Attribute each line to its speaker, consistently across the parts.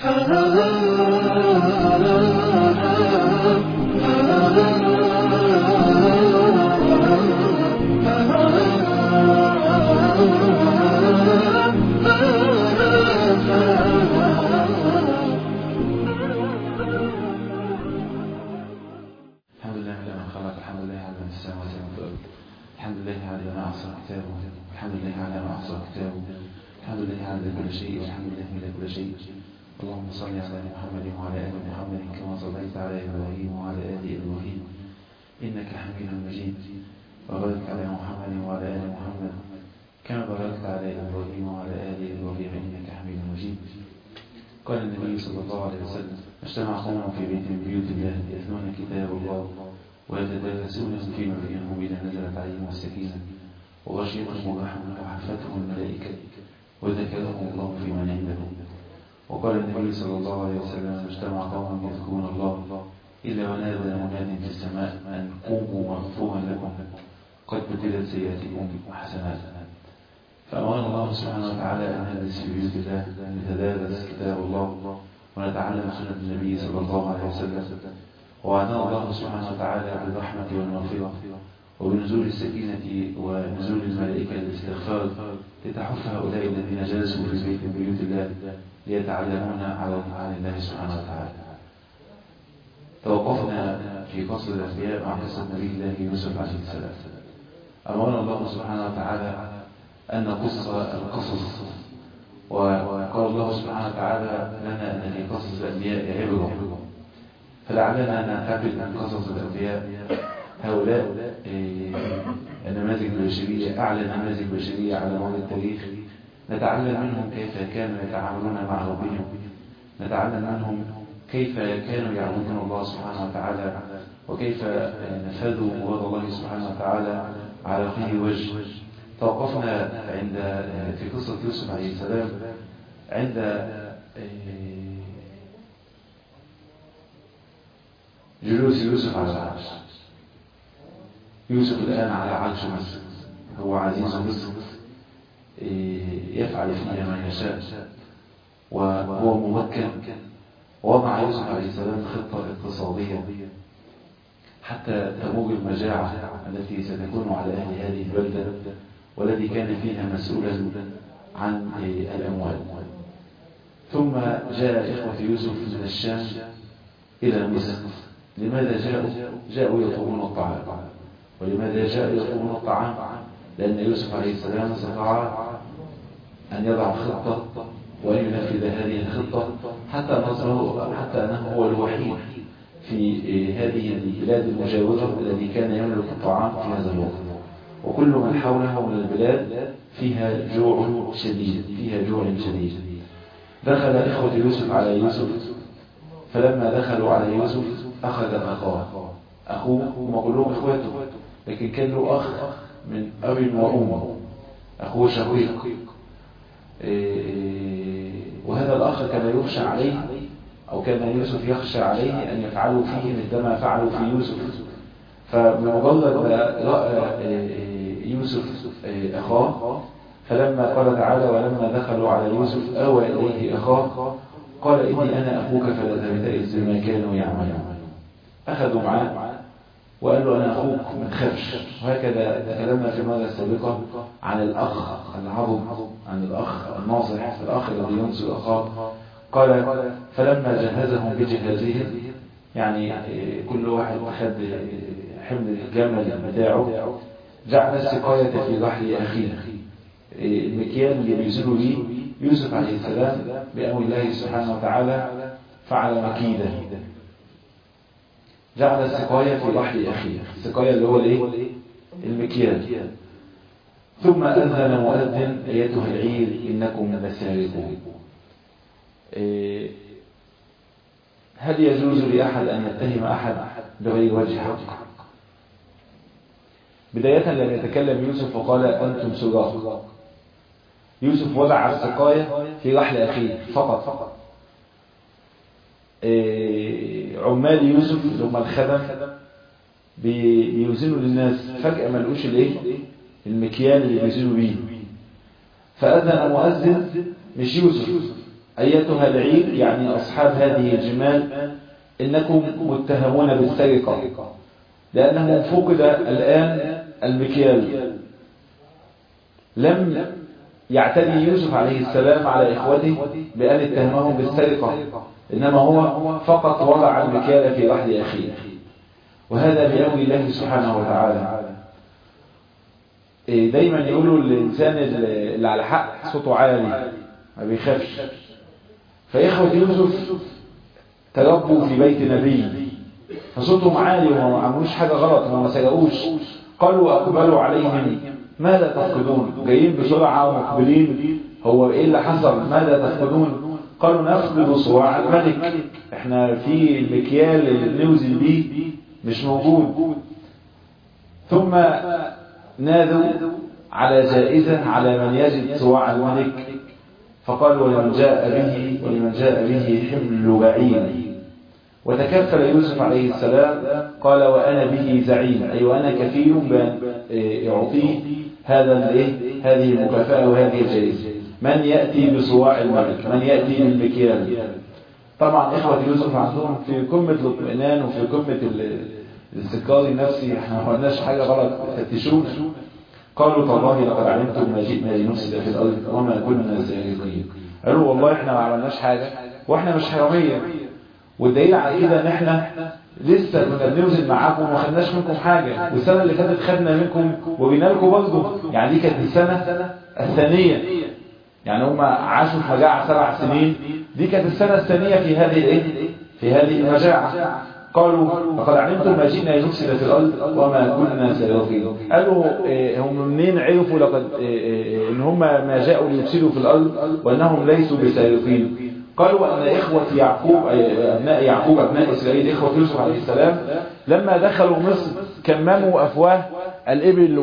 Speaker 1: الحمد لله على ما خلق الحمد لله على ما في السماوات وما في الأرض الحمد لله على ما أحصى كتابه الحمد لله على ما أحصى كتابه الحمد لله على كل شيء والحمد لله من كل شيء اللهم صل على محمد وعلى آل محمد كما صليت على إبراهيم وعلى آل إبراهيم إنك حميد مجيد وبارك على محمد وعلى آل محمد كما باركت على إبراهيم وعلى آل إبراهيم إنك حميد مجيد قال النبي صلى الله عليه وسلم اجتمع قوم في بيت من بيوت الله يتلون كتاب الله ويتدارسونه فيما بينهم إذا نزلت عليهم السكينة وغشيتهم الرحمة وحفتهم الملائكة وذكرهم الله في من عنده وقال النبي صلى الله عليه وسلم اجتمع قوم يذكرون الله إلا ونادى مناد في السماء أن قوموا مغفورا لكم قد بدلت سيئاتكم حسنات فأمرنا الله سبحانه وتعالى أن ندرس في بيوت الله نتدارس كتاب الله ونتعلم سنة النبي صلى الله عليه وسلم وعدنا الله سبحانه وتعالى بالرحمة والمغفرة وبنزول السكينة ونزول الملائكة للاستغفار لتحف هؤلاء الذين جلسوا في بيت من بيوت الله ليتعلمون على عن الله سبحانه وتعالى توقفنا في قصر الأنبياء مع قصة نبي الله يوسف عليه السلام أمرنا الله سبحانه وتعالى أن نقص القصص وقال الله سبحانه وتعالى لنا أن في قصص الأنبياء عبرة فلعلنا نعتبر من قصص الأنبياء هؤلاء النماذج البشرية أعلى نماذج بشرية على مر التاريخ نتعلم منهم كيف كانوا يتعاملون مع ربهم نتعلم منهم كيف كانوا يعبدون الله سبحانه وتعالى وكيف نفذوا مراد الله سبحانه وتعالى على كل وجه توقفنا عند في قصة يوسف عليه السلام عند جلوس يوسف على العرش يوسف الآن على عرش مصر هو عزيز مصر يفعل فيها ما يشاء وهو ممكن وضع يوسف عليه السلام خطة اقتصادية حتى تموج المجاعة التي ستكون على أهل هذه البلدة والذي كان فيها مسؤولا عن الأموال ثم جاء إخوة يوسف من الشام إلى مصر لماذا جاءوا؟ جاءوا يطلبون الطعام ولماذا جاءوا يطلبون الطعام؟ لأن يوسف عليه السلام استطاع أن يضع خطة وأن ينفذ هذه الخطة حتى نظره حتى أنه هو الوحيد في هذه البلاد المجاورة الذي كان يملك الطعام في هذا الوقت وكل من حوله من البلاد فيها جوع شديد فيها جوع شديد دخل إخوة يوسف على يوسف فلما دخلوا على يوسف أخذ أخاه أخوه هم كلهم إخواته لكن كان له أخ من أب وأم أخوه شقيق وهذا الأخ كان يخشى عليه أو كان يوسف يخشى عليه أن يفعلوا فيه مثل ما فعلوا في يوسف فبمجرد ما رأى يوسف أخاه فلما قال تعالى ولما دخلوا على يوسف أوى إليه أخاه قال إني أنا أخوك فلا تبتئس بما كانوا يعملون أخذوا معاه وقال له أنا أخوك ما تخافش وهكذا تكلمنا في المرة السابقة عن الأخ العظم عن الأخ الناصح الأخ الذي ينصر أخاه قال فلما جهزهم بجهازهم يعني كل واحد أخذ حمل الجمل بتاعه جعل السقاية في رحل أخيه المكيال اللي بيزيلوا ليه يوسف عليه السلام بأمر الله سبحانه وتعالى فعل مكيدة جعل السقاية في رحل أخيه السقاية اللي هو الايه المكيال ثم أذن مؤذن أيتها العير إنكم لسارقون هل يجوز لأحد أن يتهم أحد بغير وجه حق بداية لم يتكلم يوسف وقال أنتم سراق يوسف وضع السقاية في رحل أخيه فقط عمال يوسف اللي هم الخدم بيوزنوا للناس فجأة ما لقوش الايه المكيال اللي بيوزنوا بيه فأذن مؤذن مش يوسف
Speaker 2: أيتها العير يعني أصحاب هذه الجمال إنكم متهمون بالسرقة لأنه فقد الآن المكيال لم يعتدي يوسف عليه السلام على إخوته بأن اتهمهم بالسرقة إنما هو فقط وضع المكيال في رحل أخيه وهذا بأمر الله سبحانه وتعالى دايما يقولوا الإنسان اللي على حق صوته عالي ما بيخافش فإخوة يوسف تربوا في بيت نبي فصوتهم عالي وما عملوش حاجة غلط وما سرقوش قالوا أقبلوا عليهم ماذا تفقدون جايين بسرعة ومقبلين هو إيه اللي حصل ماذا تفقدون قالوا نفقد صواع الملك احنا في المكيال اللي بنوزن بيه مش موجود ثم نادوا على جائزة على من يجد صواع الملك فقال ولمن جاء به ولمن جاء به حمل بعير وتكفل يوسف عليه السلام قال وأنا به زعيم أي وأنا كفيل بأن يعطيه هذا هذه المكافأة وهذه الجائزة من يأتي بصواع الملك من يأتي بالمكيال طبعا إخوة يوسف عندهم في قمة الاطمئنان وفي قمة الاستقرار النفسي احنا ما قلناش حاجة غلط فتشوف قالوا تالله لقد علمتم ما جئنا لنفسد في الأرض وما كنا سارقين قالوا والله احنا ما عملناش حاجة واحنا مش حرامية والدليل على كده ان احنا لسه كنا بنوزن معاكم وما خدناش منكم حاجة والسنة اللي فاتت خدنا منكم وبينا لكم برضه يعني دي كانت السنة الثانية يعني هم عاشوا في مجاعة سبع سنين دي كانت السنة الثانية في هذه الايه في هذه المجاعة قالوا لقد علمتم ما جئنا لنفسد في الأرض وما كنا سارقين قالوا إيه هم منين عرفوا لقد إيه ان هم ما جاءوا ليفسدوا في الأرض وأنهم ليسوا بسارقين قالوا أن إخوة يعقوب أبناء يعقوب أبناء إسرائيل إخوة يوسف عليه السلام لما دخلوا مصر كمموا أفواه الإبل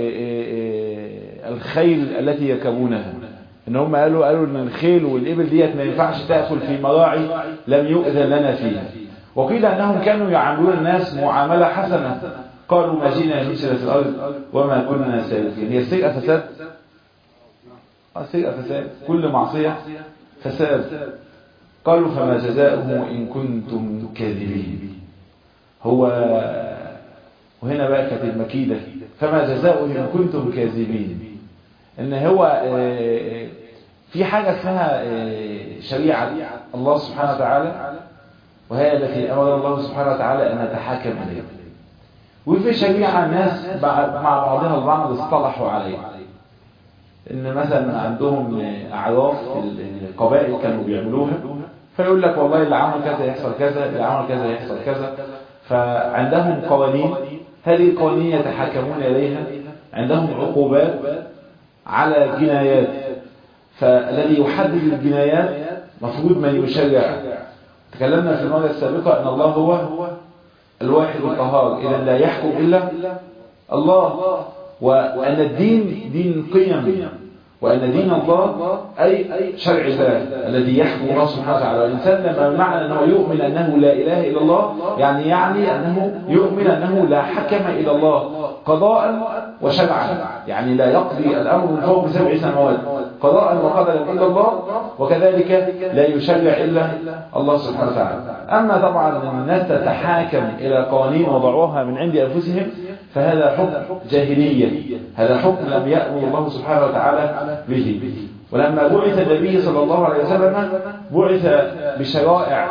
Speaker 2: والخيل التي يركبونها ان هم قالوا قالوا ان الخيل والإبل ديت ما ينفعش تأكل في مراعي لم يؤذن لنا فيها وقيل أنهم كانوا يعاملون الناس معاملة حسنة قالوا ما جينا نفسد في الأرض وما كنا سارقين هي السرقة فساد السرقة فساد كل معصية فساد قالوا فما جزاؤه إن كنتم كاذبين هو وهنا بقى كانت المكيدة فما جزاؤه إن كنتم كاذبين إن هو في حاجة اسمها شريعة الله سبحانه وتعالى وهي التي أمر الله سبحانه وتعالى أن نتحاكم إليها وفي شريعة الناس مع بعضها البعض اصطلحوا عليها ان مثلا عندهم اعراف القبائل كانوا بيعملوها فيقول لك والله اللي عمل كذا يحصل كذا اللي عمل كذا يحصل كذا فعندهم قوانين هذه القوانين يتحاكمون اليها عندهم عقوبات على جنايات فالذي يحدد الجنايات مفروض من يشرع تكلمنا في المرة السابقة ان الله هو الواحد القهار اذا لا يحكم الا الله وأن الدين دين قيم وأن دين الله أي شرع الله الذي يحكم الله سبحانه وتعالى الإنسان لما معنى أنه يؤمن أنه لا إله إلا الله يعني يعني أنه يؤمن أنه لا حكم إلى الله قضاء وشرعا يعني لا يقضي الأمر من فوق سبع سنوات قضاء وقدرا إلا الله وكذلك لا يشرع إلا الله سبحانه وتعالى أما طبعا الناس تتحاكم إلى قوانين وضعوها من عند أنفسهم فهذا حكم جاهلية هذا حكم لم يأمر الله سبحانه وتعالى به ولما بعث النبي صلى الله عليه وسلم بعث بشرائع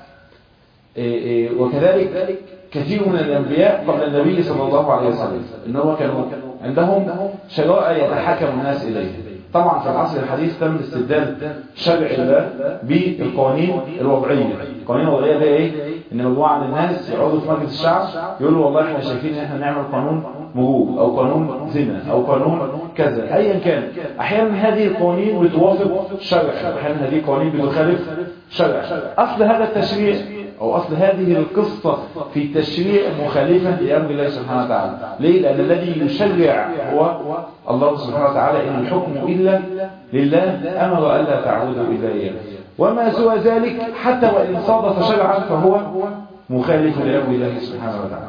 Speaker 2: وكذلك كثير من الأنبياء قبل النبي صلى الله عليه وسلم إنهم كانوا عندهم شرائع يتحكم الناس إليها طبعا في العصر الحديث تم استبدال شرع الله بالقوانين الوضعية القوانين الوضعية ده ايه ان مجموعة من الناس يقعدوا في مجلس الشعب يقولوا والله احنا شايفين ان احنا نعمل قانون مرور او قانون زنا او قانون كذا ايا كان احيانا هذه القوانين بتوافق شرع احيانا هذه القوانين بتخالف شرع اصل هذا التشريع أو أصل هذه القصة في التشريع مخالفة لأمر الله سبحانه وتعالى ليه؟ لأن الذي يشرع هو الله سبحانه وتعالى إن الحكم إلا لله أمر ألا تعبدوا إلا إياه وما سوى ذلك حتى وإن صادف شرعا فهو مخالف لأمر الله سبحانه وتعالى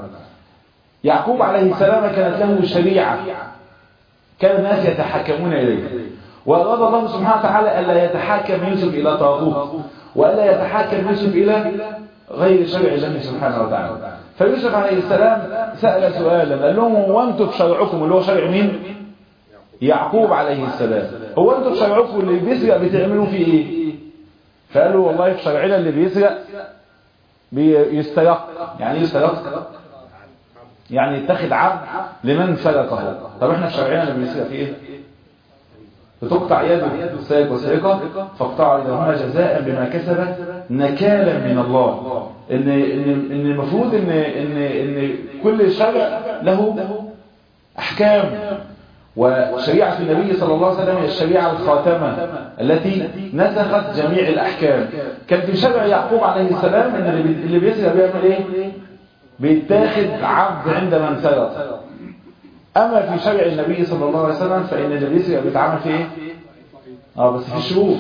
Speaker 2: يعقوب عليه السلام كانت له شريعة كان الناس يتحكمون إليه وأراد الله سبحانه وتعالى ألا يتحاكم يوسف إلى طاغوت وألا يتحاكم يوسف إلى غير شرع الله سبحانه وتعالى فيوسف عليه السلام سأل سؤالا قال لهم هو أنتم في شرعكم اللي هو شرع مين؟ يعقوب عليه السلام هو أنتم في شرعكم اللي بيسرق بتعملوا فيه إيه؟ فقالوا والله في شرعنا اللي بيسرق بيسترق يعني يسترق يعني يتخذ عبد لمن سرقه طب احنا في شرعنا اللي بيسرق فيه ايه بتقطع يد السارق والسرقه فاقطعوا يدهما جزاء بما كسبت نكالا من الله ان ان ان المفروض ان ان ان كل شرع له احكام وشريعة النبي صلى الله عليه وسلم هي الشريعة الخاتمة التي نسخت جميع الأحكام كان في شرع يعقوب عليه السلام ان اللي بيسرق بيعمل ايه بيتاخد عبد عند من سرق أما في شرع النبي صلى الله عليه وسلم فإن اللي بيسرق بيتعامل في ايه اه بس في شروط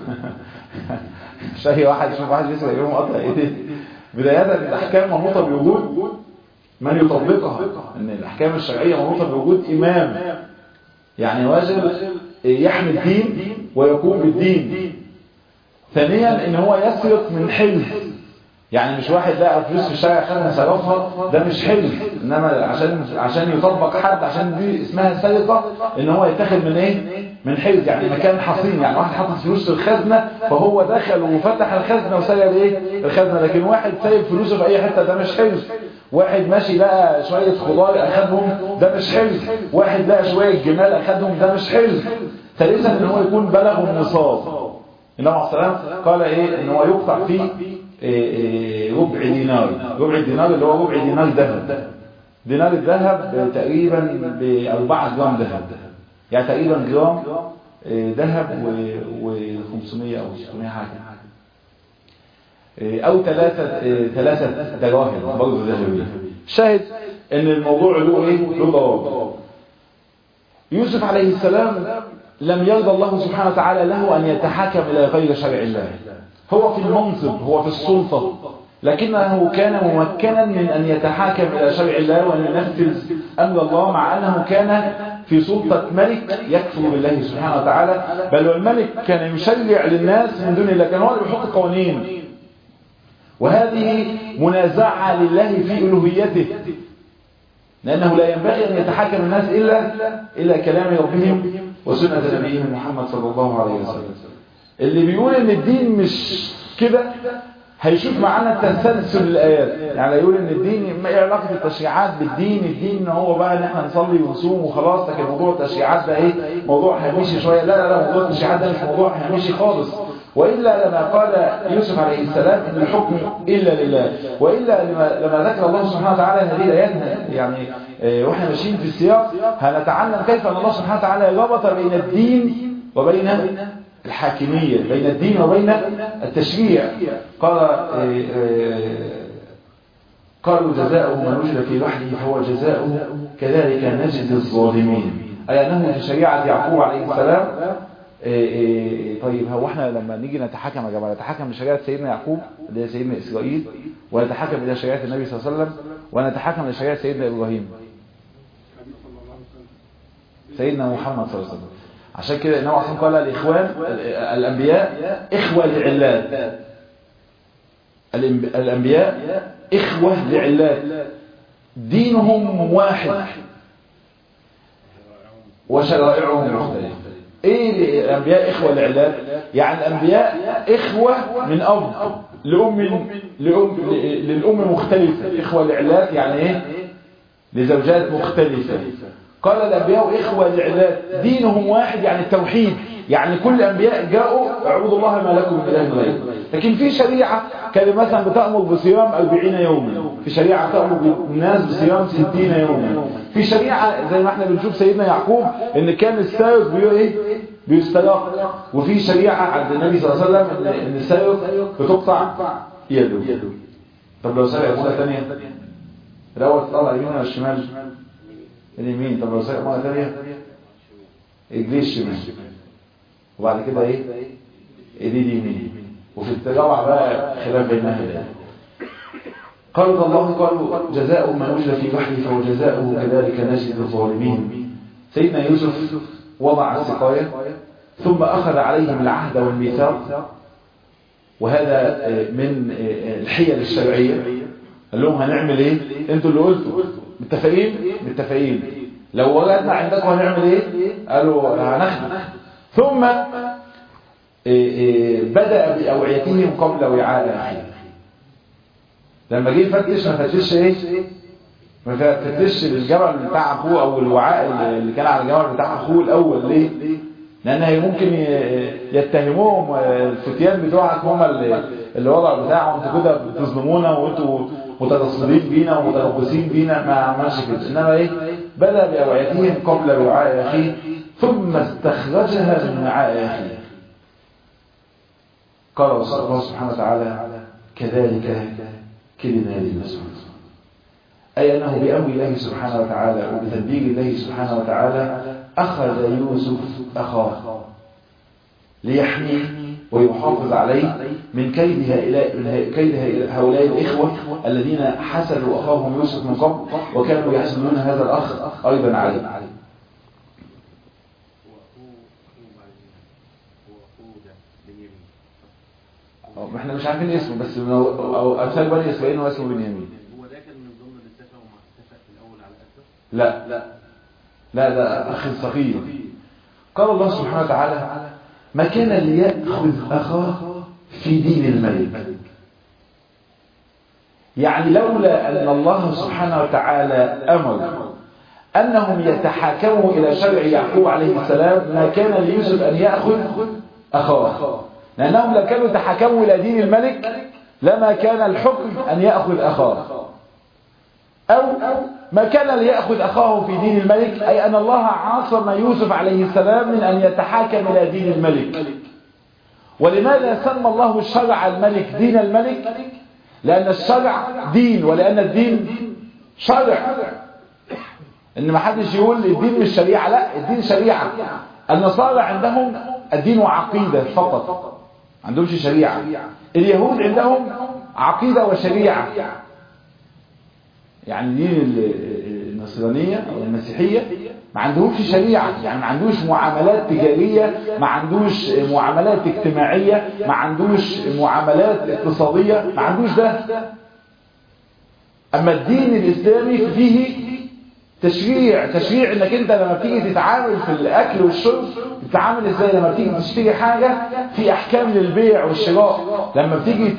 Speaker 2: شيء واحد يشوف واحد بيسرق يوم قطع ايديه بداية الأحكام مربوطة بوجود من يطبقها ان الأحكام الشرعية مربوطة بوجود إمام يعني واجب يحمي الدين ويقوم بالدين ثانيا ان هو يسرق من حلم يعني مش واحد لقى فلوس في الشارع خدها صرفها ده مش حلم انما عشان عشان يطبق حد عشان دي اسمها سرقه ان هو يتاخد من ايه من حلز يعني مكان حصين يعني واحد حاطط فلوس في الخزنه فهو دخل وفتح الخزنه وسرق ايه الخزنه لكن واحد سايب فلوسه في اي حته ده مش حلز واحد ماشي لقى شوية خضار أخدهم ده مش حلو واحد لقى شوية جمال أخدهم ده مش حلو ثالثا ان هو يكون بلغ النصاب النبي عليه السلام قال ايه ان هو يقطع فيه إيه إيه ربع دينار ربع الدينار اللي هو ربع دينار ذهب دينار الذهب تقريبا ب 4 جرام ذهب يعني تقريبا جرام ذهب و 500 او 600 حاجه او ثلاثة ثلاثة دراهم برضه ذهبية شاهد ان الموضوع له ايه له ضوابط يوسف عليه السلام لم يرضى الله سبحانه وتعالى له ان يتحاكم الى غير شرع الله هو في المنصب هو في السلطة لكنه كان ممكنا من ان يتحاكم الى شرع الله وان ينفذ امر الله مع انه كان في سلطة ملك يكفر بالله سبحانه وتعالى بل والملك كان يشرع للناس من دون الله كان هو اللي بيحط قوانين وهذه منازعة لله في ألوهيته لأنه لا ينبغي أن يتحكم الناس إلا إلى كلام ربهم وسنة نبيهم محمد صلى الله عليه وسلم اللي بيقول ان الدين مش كده هيشوف معانا تسلسل الايات يعني يقول ان الدين ما ايه علاقه التشريعات بالدين الدين ان هو بقى ان احنا نصلي ونصوم وخلاص لكن موضوع التشريعات ده ايه موضوع هيمشي شويه لا لا لا موضوع التشريعات ده مش موضوع هيمشي خالص وإلا لما قال يوسف عليه السلام إن الحكم إلا لله وإلا لما, لما ذكر الله سبحانه وتعالى هذه الآيات يعني وإحنا ماشيين في السياق هنتعلم كيف أن الله سبحانه وتعالى ربط بين الدين وبين الحاكمية بين الدين وبين التشريع قال قالوا جزاؤه من وجد في وحده فهو جزاؤه كذلك نجد الظالمين أي أنه في شريعة يعقوب عليه السلام إيه إيه طيب هو احنا لما نيجي نتحكم يا جماعه نتحكم لشريعه سيدنا يعقوب اللي هي سيدنا اسرائيل ونتحكم الى شريعه النبي صلى الله عليه وسلم ونتحكم لشريعه سيدنا ابراهيم سيدنا محمد صلى الله عليه وسلم عشان كده النبي عليه قال الاخوان الانبياء اخوه لعلات الانبياء اخوه لعلات دينهم واحد وشرائعهم مختلفه ايه الانبياء اخوه لعلات يعني الانبياء اخوه من اب لام لام للام مختلفه اخوه لعلات يعني ايه لزوجات مختلفه قال الانبياء اخوه لعلات دينهم واحد يعني التوحيد يعني كل الانبياء جاءوا اعبدوا الله ما لكم من اله غيره لكن في شريعه كان مثلا بتامر بصيام 40 يوما في شريعه تامر الناس بصيام 60 يوما في شريعه زي ما احنا بنشوف سيدنا يعقوب ان كان السارق بيقول ايه بيستراق وفي شريعه عند النبي صلى الله عليه وسلم ان السارق بتقطع يده طب لو سرق مره ثانيه الاول تطلع اليمين ولا الشمال اليمين طب لو سرق مره ثانيه رجليه الشمال وبعد كده ايه ايديه اليمين وفي التجاوع بقى خلاف بينها ده قال الله قالوا جزاء من وجد في بحره فهو جزاؤه كذلك نجد الظالمين سيدنا يوسف وضع السقاية ثم أخذ عليهم العهد والميثاق وهذا من الحيل الشرعية قال لهم هنعمل ايه انتوا اللي قلتوا متفقين متفقين لو وجدنا عندكم هنعمل ايه قالوا هنخدم ثم بدأ بأوعيتهم قبل وعاء أخيه لما جه يفتش ما فتشش ايه ما فتشش الجبل بتاع اخوه او الوعاء اللي كان على الجبل بتاع اخوه الاول ليه لان هي ممكن يتهموهم الفتيان بتوعك هم اللي اللي وضع بتاعهم انتوا كده بتظلمونا وانتوا مترصدين بينا ومتربصين بينا ما عملش كده انما ايه بدا باوعيتهم قبل وعاء اخيه ثم استخرجها من وعاء اخيه قال الله سبحانه وتعالى كذلك كلنا ليوسف أي أنه بأمر الله سبحانه وتعالى وبتدبير الله سبحانه وتعالى أخذ يوسف أخاه ليحميه ويحافظ عليه من كيد هؤلاء كيد هؤلاء الإخوة الذين حسدوا أخاهم يوسف من قبل وكانوا يحسدون هذا الأخ أيضا عليه ما احنا مش عارفين اسمه بس او امثال بني اسرائيل هو اسمه بنيامين
Speaker 3: هو ده كان من ضمن اللي اتفقوا مع اتفق في الاول على اساس
Speaker 2: لا لا لا ده اخ صغير قال الله سبحانه وتعالى ما كان ليأخذ أخاه في دين الملك يعني لولا أن الله سبحانه وتعالى أمر أنهم يتحاكموا إلى شرع يعقوب عليه السلام ما كان ليوسف أن يأخذ أخاه لأنهم لو كانوا تحاكموا إلى دين الملك لما كان الحكم أن يأخذ أخاه أو ما كان ليأخذ أخاه في دين الملك أي أن الله عاصم يوسف عليه السلام من أن يتحاكم إلى دين الملك ولماذا سمى الله الشرع الملك دين الملك لأن الشرع دين ولأن الدين شرع إن ما حدش يقول الدين مش شريعة لا الدين شريعة النصارى عندهم الدين وعقيدة فقط ما عندهمش شريعة اليهود عندهم عقيدة وشريعة يعني دين النصرانية أو المسيحية ما عندهمش شريعة يعني ما عندوش معاملات تجارية ما عندوش معاملات اجتماعية ما عندوش معاملات اقتصادية ما عندوش ده أما الدين الإسلامي فيه تشريع تشريع انك انت لما بتيجي تتعامل في الاكل والشرب تتعامل ازاي لما بتيجي تشتري حاجة في احكام للبيع والشراء لما بتيجي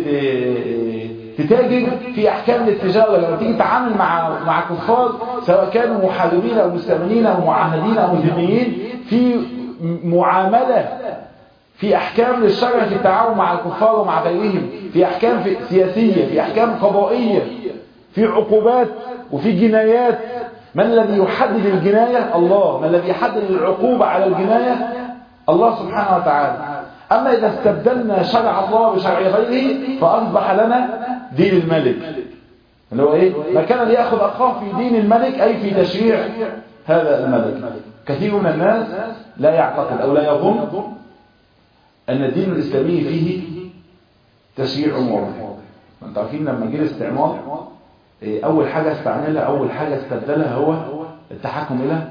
Speaker 2: تتاجر في احكام للتجارة لما بتيجي تتعامل مع مع كفار سواء كانوا محاربين او مستأمنين او معاهدين او ذميين في معاملة في احكام للشرع في التعاون مع الكفار ومع غيرهم في احكام في سياسية في احكام قضائية في عقوبات وفي جنايات من الذي يحدد الجناية الله من الذي يحدد العقوبة على الجناية الله سبحانه وتعالى أما إذا استبدلنا شرع الله بشرع غيره فأصبح لنا دين الملك اللي هو إيه؟ ما كان ليأخذ أخاه في دين الملك أي في تشريع هذا الملك كثير من الناس لا يعتقد أو لا يظن أن الدين الإسلامي فيه تشريع واضح أنت عارفين لما جه الاستعمار أول حاجة استعملها أول حاجة استبدلها هو التحكم إلى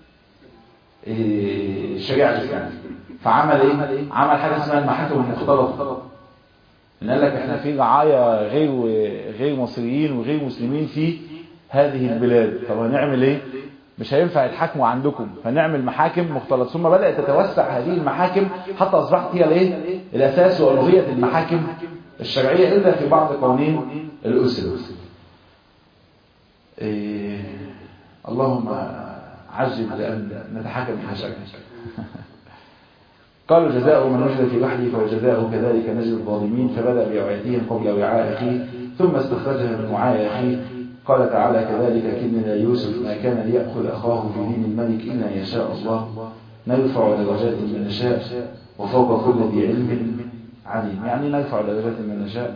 Speaker 2: الشريعة الإسلامية فعمل إيه؟ عمل حاجة اسمها المحاكم المختلطة إن قال لك إحنا في رعاية غير غير مصريين وغير مسلمين في هذه البلاد طب هنعمل إيه؟ مش هينفع يتحاكموا عندكم فنعمل محاكم مختلطة ثم بدأت تتوسع هذه المحاكم حتى أصبحت هي الايه الأساس وألوهية المحاكم الشرعية إلا في بعض قوانين الأسر إيه اللهم عجل لأن نتحكم في شرعك قالوا جزاء من وجد في بحره فوجزاءه كذلك نجد الظالمين فبدأ بوعيتهم قبل وعاء أخيه ثم استخرجها من وعاء أخيه قال تعالى كذلك كننا يوسف ما كان ليأخذ أخاه في دين الملك إلا إن يشاء الله نرفع درجات من نشاء وفوق كل ذي علم عليم يعني نرفع درجات من نشاء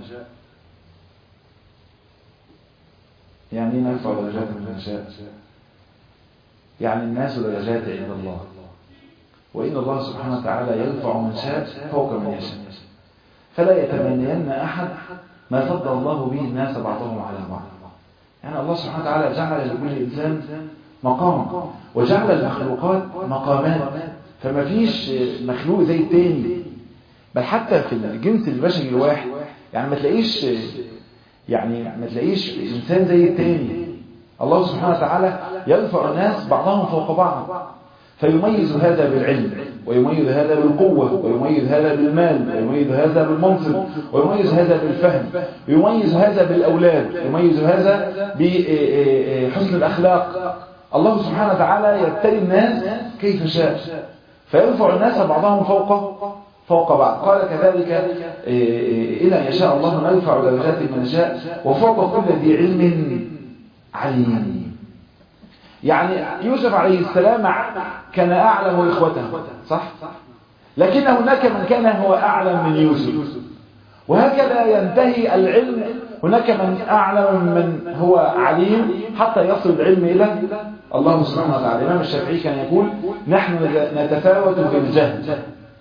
Speaker 2: يعني نرفع درجات من نشاء يعني الناس درجات عند الله وإن الله سبحانه وتعالى يرفع من شاء فوق من يشاء فلا يتمنين أحد ما فضل الله به الناس بعضهم على بعض يعني الله سبحانه وتعالى جعل لكل إنسان مقام وجعل المخلوقات مقامات فما فيش مخلوق زي التاني بل حتى في الجنس البشري الواحد يعني ما تلاقيش يعني ما تلاقيش انسان زي التاني الله سبحانه وتعالى يرفع الناس بعضهم فوق بعض فيميز هذا بالعلم ويميز هذا بالقوة ويميز هذا بالمال ويميز هذا بالمنصب ويميز هذا بالفهم ويميز هذا بالأولاد ويميز هذا بحسن الأخلاق الله سبحانه وتعالى يبتلي الناس كيف شاء فيرفع الناس بعضهم فوق فوق بعض قال كذلك إلى يشاء الله نرفع درجات من نشاء وفوق كل ذي علم عليم يعني يوسف عليه السلام كان أعلم إخوته صح؟ لكن هناك من كان هو أعلم من يوسف وهكذا ينتهي العلم هناك من أعلم من هو عليم حتى يصل العلم إلى الله سبحانه وتعالى الإمام الشافعي كان يقول نحن نتفاوت في الجهل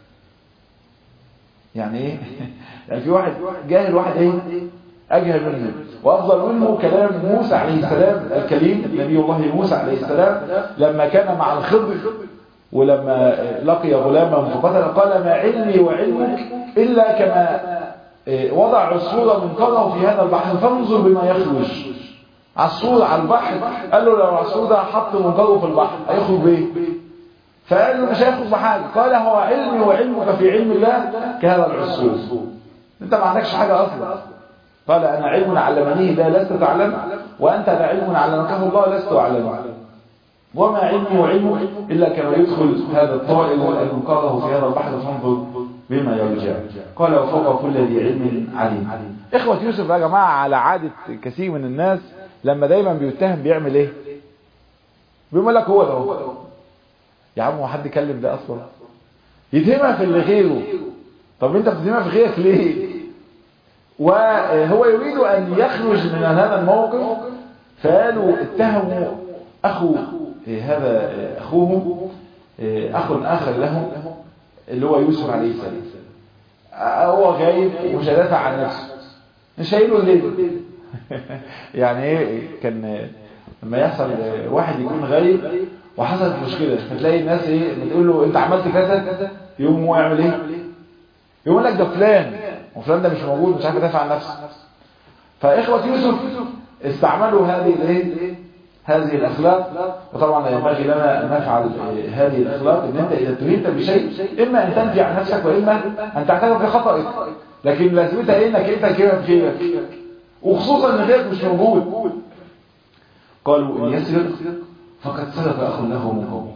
Speaker 2: يعني إيه؟ يعني في واحد جاهل واحد إيه؟ أجهل منه وأفضل منه كلام موسى عليه السلام الكريم نبي الله موسى عليه السلام لما كان مع الخضر ولما لقي غلاما فقتل قال ما علمي وعلمك إلا كما وضع عصفورا من قرنه في هذا البحر فانظر بما يخرج عصفور على البحر قال له لو العصفور ده حط منقره في البحر هيخرج بايه فقال له مش هيخرج بحاجه قال هو علمي وعلمك في علم الله كهذا العصفور انت ما عندكش حاجه اصلا قال أنا علم علمنيه لا لست تعلم وأنت لا علم علمكه الله لست أعلم وما علمي وعلمك إلا كما يدخل هذا الطائر المقاضه في هذا البحر فانظر بما يرجع قال وفوق كل ذي علم عليم إخوة يوسف يا جماعة على عادة كثير من الناس لما دايما بيتهم بيعمل ايه بيقول لك هو ده هو يا عم هو حد يكلم ده اصلا يتهمها في اللي غيره طب انت بتتهمها في غيرك ليه وهو يريد أن يخرج من هذا الموقف فقالوا اتهموا أخو هذا أخوهم أخ آخر لهم اللي هو يوسف عليه السلام هو غايب ومش هدافع عن نفسه مش هيقولوا ليه يعني ايه كان لما يحصل واحد يكون غايب وحصلت مشكلة فتلاقي الناس ايه بتقول له انت عملت كذا يقوم هو يعمل ايه يقول لك ده فلان وفلان ده مش موجود مش عارف يدافع عن نفسه فإخوة يوسف استعملوا هذه الايه هذه الأخلاق وطبعا ينبغي لنا أن نفعل هذه الأخلاق إن أنت إذا اتهمت بشيء إما أن تنفي عن نفسك وإما أن تعترف بخطأك لكن لازمتها إيه إنك أنت كده بخيرك وخصوصا إن غيرك مش موجود قالوا إن يسرق فقد سرق أخ له من قومه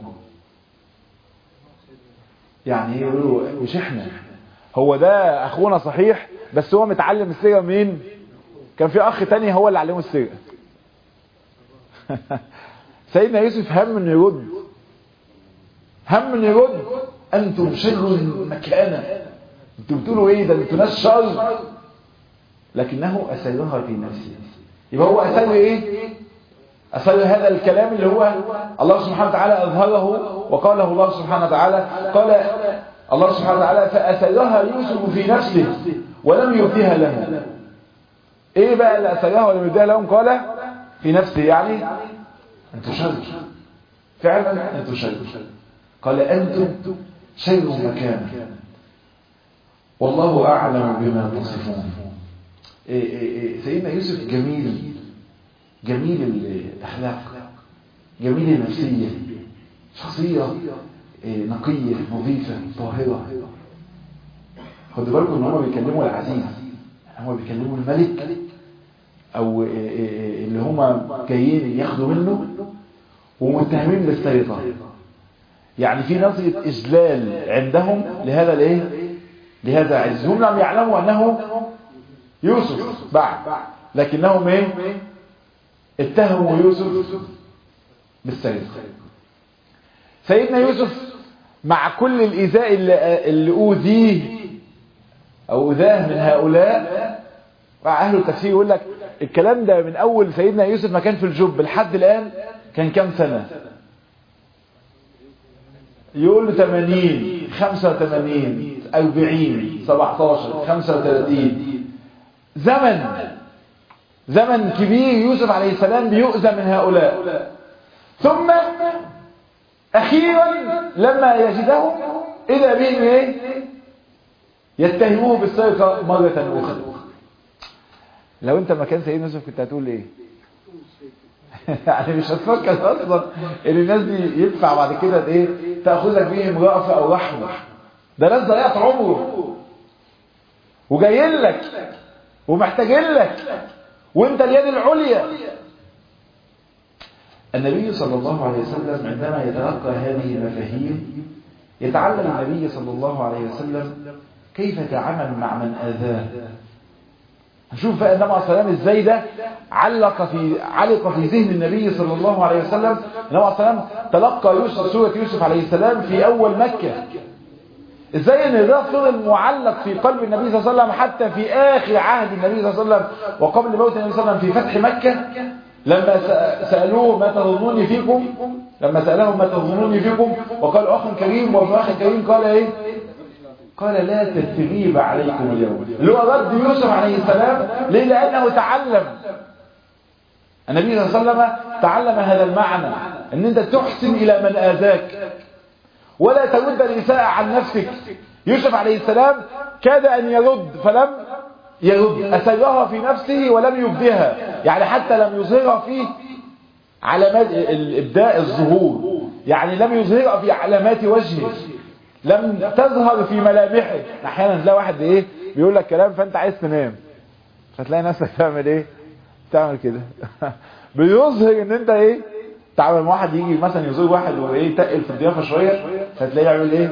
Speaker 2: يعني يقولوا مش إحنا هو ده اخونا صحيح بس هو متعلم السرقه منين كان في اخ تاني هو اللي علمه السرقه سيدنا يوسف هم انه يرد هم انه يرد انتم شر مكانه انتم بتقولوا ايه ده انتم ناس شر لكنه اسرها في نفسه يبقى هو اسر ايه أسر هذا الكلام اللي هو الله سبحانه وتعالى أظهره وقاله الله سبحانه وتعالى قال الله سبحانه وتعالى فأسرها يوسف في نفسه ولم يبديها لهم ايه بقى اللي أسرها ولم يبديها لهم قال في نفسه يعني انتوا شر فعلا انتوا شر قال انتم شر مكان والله أعلم بما تصفون إيه إيه إيه سيدنا يوسف جميل جميل الأخلاق جميل النفسية شخصية نقية نظيفة طاهرة خدوا بالكم ان هم بيكلموا العزيز هم بيكلموا الملك او اللي هم جايين ياخدوا منه ومتهمين بالسيطرة يعني في نظرة إجلال عندهم لهذا الايه لهذا العزيز هم لم يعلموا أنه يوسف بعد لكنهم ايه اتهموا يوسف بالسيطرة سيدنا يوسف مع كل الإيذاء اللي, اللي أوذيه أو أوذاه من هؤلاء مع أهل التفسير يقول لك الكلام ده من أول سيدنا يوسف ما كان في الجب لحد الآن كان كام سنة يقول له 80 85 40 17 35 زمن زمن كبير يوسف عليه السلام بيؤذى من هؤلاء ثم أخيرا لما يجدهم إذا بهم إيه يتهموه بالسرقة مرة أخرى لو أنت مكان سيدنا يوسف كنت هتقول إيه يعني مش هتفكر أصلا إن الناس دي ينفع بعد كده إيه تأخذك بهم رأفة أو رحمة ده ناس ضيعت عمره وجايين لك ومحتاجين لك وانت اليد العليا النبي صلى الله عليه وسلم عندما يتلقى هذه المفاهيم يتعلم النبي صلى الله عليه وسلم كيف يتعامل مع من آذاه نشوف بقى النبي عليه السلام ازاي ده علق في علق في ذهن النبي صلى الله عليه وسلم النبي عليه السلام تلقى يوسف سورة يوسف عليه السلام في أول مكة ازاي ان ده فضل معلق في قلب النبي صلى الله عليه وسلم حتى في اخر عهد النبي صلى الله عليه وسلم وقبل موت النبي صلى الله عليه وسلم في فتح مكة لما سألوه ما تظنوني فيكم لما سألهم ما تظنوني فيكم وقال أخ كريم وابن أخ كريم قال إيه قال لا تثريب عليكم اليوم اللي هو رد يوسف عليه السلام ليه لأنه تعلم النبي صلى الله عليه وسلم تعلم هذا المعنى ان انت تحسن الى من آذاك ولا ترد الإساءة عن نفسك يوسف عليه السلام كاد أن يرد فلم يرد أسرها في نفسه ولم يبدها يعني حتى لم يظهرها في علامات الإبداء الظهور يعني لم يظهرها في علامات وجهه لم تظهر في ملامحه أحيانا تلاقي واحد إيه بيقول لك كلام فأنت عايز تنام فتلاقي نفسك تعمل إيه تعمل كده بيظهر ان انت ايه تعمل واحد يجي مثلا يزور واحد وايه يتقل في الضيافه شويه فتلاقيه يعمل ايه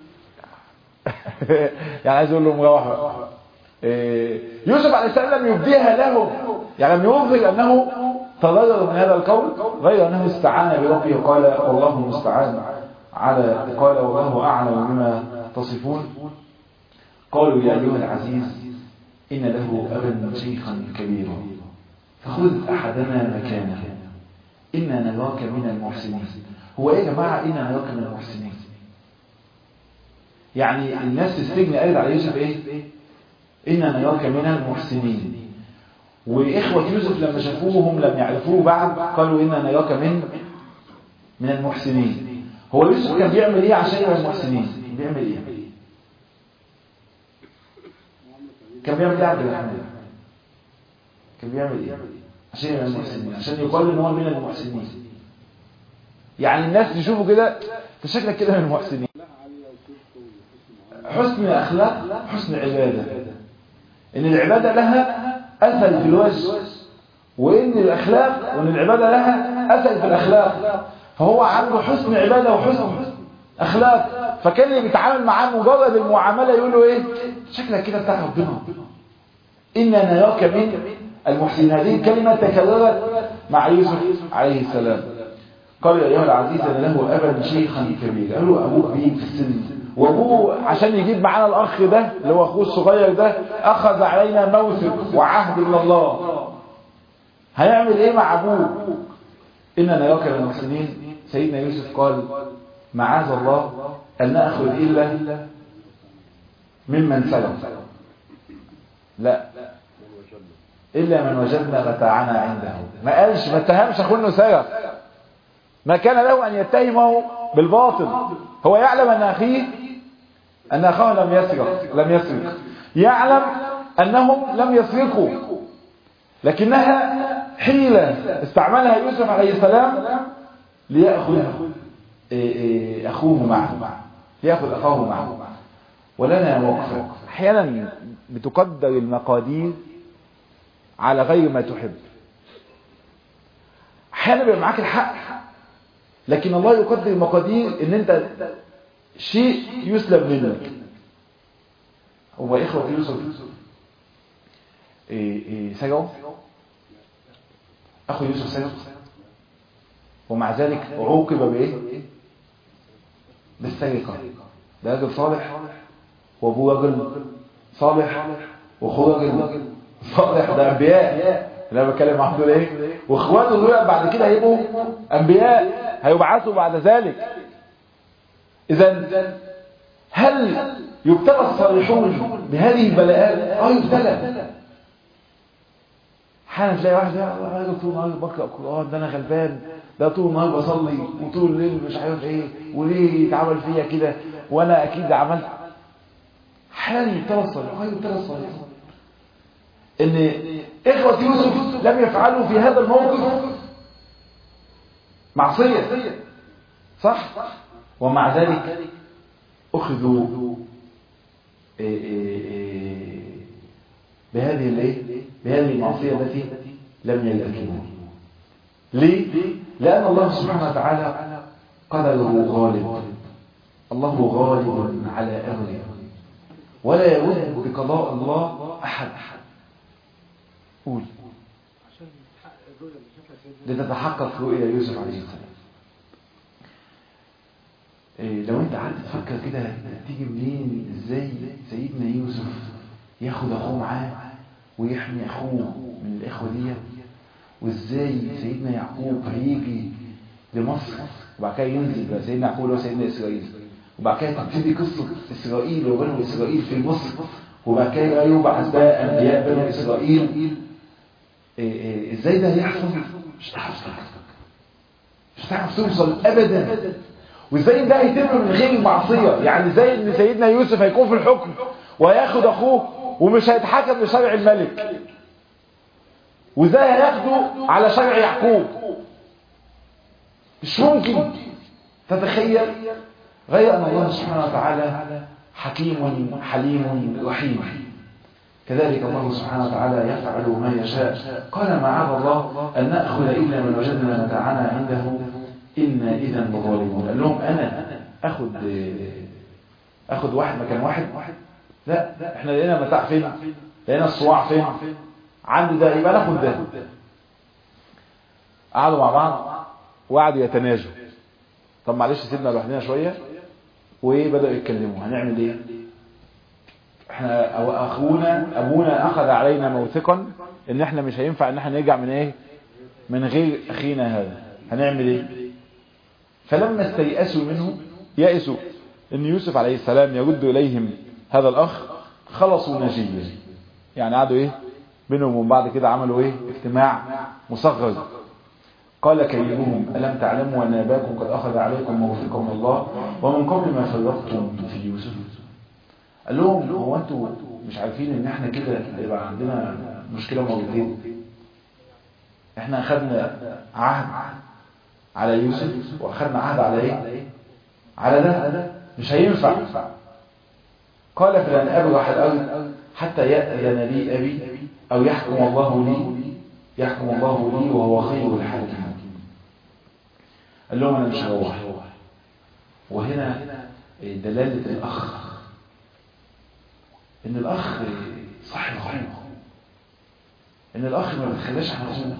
Speaker 2: يعني عايز اقول له مروح إيه يوسف عليه السلام لم يبديها له يعني لم يظهر انه تضرر من هذا القول غير انه استعان بربه وقال والله المستعان على قال والله اعلم بما تصفون قالوا يا ايها العزيز ان له ابا شيخا كبيرا فخذ احدنا مكانه إنا نراك من المحسنين هو إيه يا جماعة إنا نراك من المحسنين يعني الناس في السجن قالت على يوسف إيه إنا نراك من المحسنين وإخوة يوسف لما شافوهم لم يعرفوه بعد قالوا إنا نراك من من المحسنين هو يوسف كان بيعمل إيه عشان يبقى المحسنين بيعمل إيه كان بيعمل إيه عبد الرحمن كان بيعمل إيه عشان يبقى المحسنين عشان يقال ان هو من المحسنين يعني الناس يشوفوا كده شكلك كده من المحسنين حسن اخلاق حسن عباده ان العباده لها اثر في الوجه وان الاخلاق وان العباده لها اثر في الاخلاق فهو عنده حسن عباده وحسن اخلاق فكان اللي بيتعامل معاه مجرد المعامله يقول له ايه شكلك كده بتاع ربنا إنا نراك من المحسنين هذه الكلمة تكررت مع يوسف عليه السلام قال يا أيها العزيز أنا له أبا شيخا كبيرا قال له أبوك بيه في السن وأبوه عشان يجيب معانا الأخ ده اللي هو أخوه الصغير ده أخذ علينا موثق وعهد من الله هيعمل إيه مع أبوه إنا نراك من المحسنين سيدنا يوسف قال معاذ الله أن نأخذ إلا ممن سلم لا إلا من وجدنا متاعنا عنده ما قالش ما اتهمش أخوه انه سرق ما كان له أن يتهمه بالباطل هو يعلم أن أخيه أن أخاه لم يسرق لم يسرق يعلم أنهم لم يسرقوا لكنها حيلة استعملها يوسف عليه السلام ليأخذ أخوه معه ليأخذ أخاه معه ولنا موقف أحيانا بتقدر المقادير على غير ما تحب احيانا بيبقى معاك الحق لكن الله يقدر المقادير ان انت شيء يسلب منك هو اخوة يوسف إيه إيه سجعوا اخو يوسف سجع ومع ذلك عوقب بايه بالسرقة ده راجل صالح وابوه راجل صالح واخوه راجل صالح ده انبياء اللي انا بتكلم معاهم دول ايه واخواته دول بعد كده هيبقوا انبياء هيبعثوا بعد ذلك اذا هل يبتلى الصالحون بهذه البلاءات اه يبتلى احيانا تلاقي واحد يا الله راجل طول النهار بقرا قران ده انا غلبان ده طول النهار بصلي وطول الليل مش عارف ايه وليه يتعمل فيا كده وانا اكيد عملت احيانا يبتلى الصالحين خير يبتلى الصالحين ان اخوة يوسف لم يفعلوا في هذا الموقف معصية صح ومع ذلك اخذوا إيه إيه إيه بهذه الايه بهذه المعصية التي لم يلتزموا ليه لأن الله سبحانه وتعالى قدره غالب الله غالب على أمره ولا يرد بقضاء الله أحد قول
Speaker 3: عشان تحقق الرؤية اللي شافها سيدنا
Speaker 2: لتتحقق رؤيا يوسف عليه السلام إيه لو انت قعدت تفكر كده تيجي منين ازاي سيدنا يوسف ياخد اخوه معاه ويحمي اخوه من الاخوه دي وازاي سيدنا يعقوب هيجي لمصر وبعد كده ينزل بقى سيدنا يعقوب اللي هو سيدنا اسرائيل وبعد كده تبتدي قصه اسرائيل وبنو اسرائيل في مصر وبعد كده يبعث بقى انبياء بنو اسرائيل إيه إيه ازاي ده هيحصل مش هتعرف مش هتعرف توصل ابدا وازاي ده هيتم من غير معصيه يعني زي ان سيدنا يوسف هيكون في الحكم وهياخد اخوه ومش هيتحكم بشرع الملك وازاي هياخده على شرع يعقوب مش ممكن تتخيل غير ان الله سبحانه وتعالى حكيم حليم رحيم كذلك الله سبحانه وتعالى يفعل ما يشاء قال معاذ الله أن نأخذ إلا من وجدنا متاعنا عنده إنا إذا لظالمون قال لهم أنا أخذ أخذ واحد مكان واحد لا احنا لقينا متاع فين لقينا الصواع فين عندي ده يبقى ناخد ده قعدوا مع بعض وقعدوا يتناجوا طب معلش سيبنا لوحدنا شويه وبداوا يتكلموا هنعمل ايه احنا أو اخونا ابونا اخذ علينا موثقا ان احنا مش هينفع ان احنا نرجع من ايه من غير اخينا هذا هنعمل ايه فلما استيأسوا منه يأسوا ان يوسف عليه السلام يرد اليهم هذا الاخ خلصوا نجيا يعني قعدوا ايه بينهم وبين بعض كده عملوا ايه اجتماع مصغر قال كيدهم ألم تعلموا أن أباكم قد أخذ عليكم موثقا من الله ومن قبل ما فرطتم في يوسف قال لهم هو انتوا مش عارفين ان احنا كده يبقى عندنا مشكلة مرتين احنا اخذنا عهد على يوسف واخذنا عهد على ايه على ده مش هينفع قال فلن ابرح الارض حتى يأذن لي ابي او يحكم الله لي يحكم الله لي وهو خير الحاكمين قال لهم انا مش هروح وهنا دلالة الاخ ان الاخ صاحب خير ان الاخ ما بتخلاش عن اخوه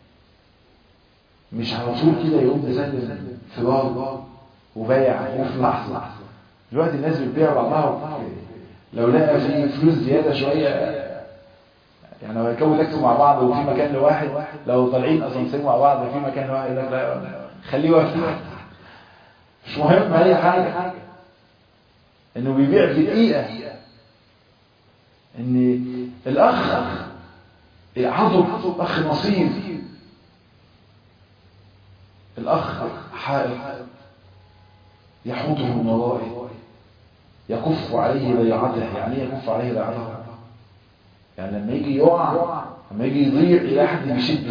Speaker 2: مش على طول كده يقوم مسلم فرار وبايع اخوه في لحظه دلوقتي الناس بتبيع بعضها لو لقى في فلوس زياده شويه يعني لو هيكون تاكسي مع بعض وفي مكان لواحد لو طالعين اسانسير مع بعض في مكان لواحد يقول لك لا خليه واقف مش مهم اي حاجه انه بيبيع في دقيقه ان الاخ عضو اخ نصيب الاخ حائط يحوطه من ورائه يكف عليه بيعته يعني ايه يكف عليه بيعته يعني لما يجي يقع لما يجي يضيع الى حد بيشده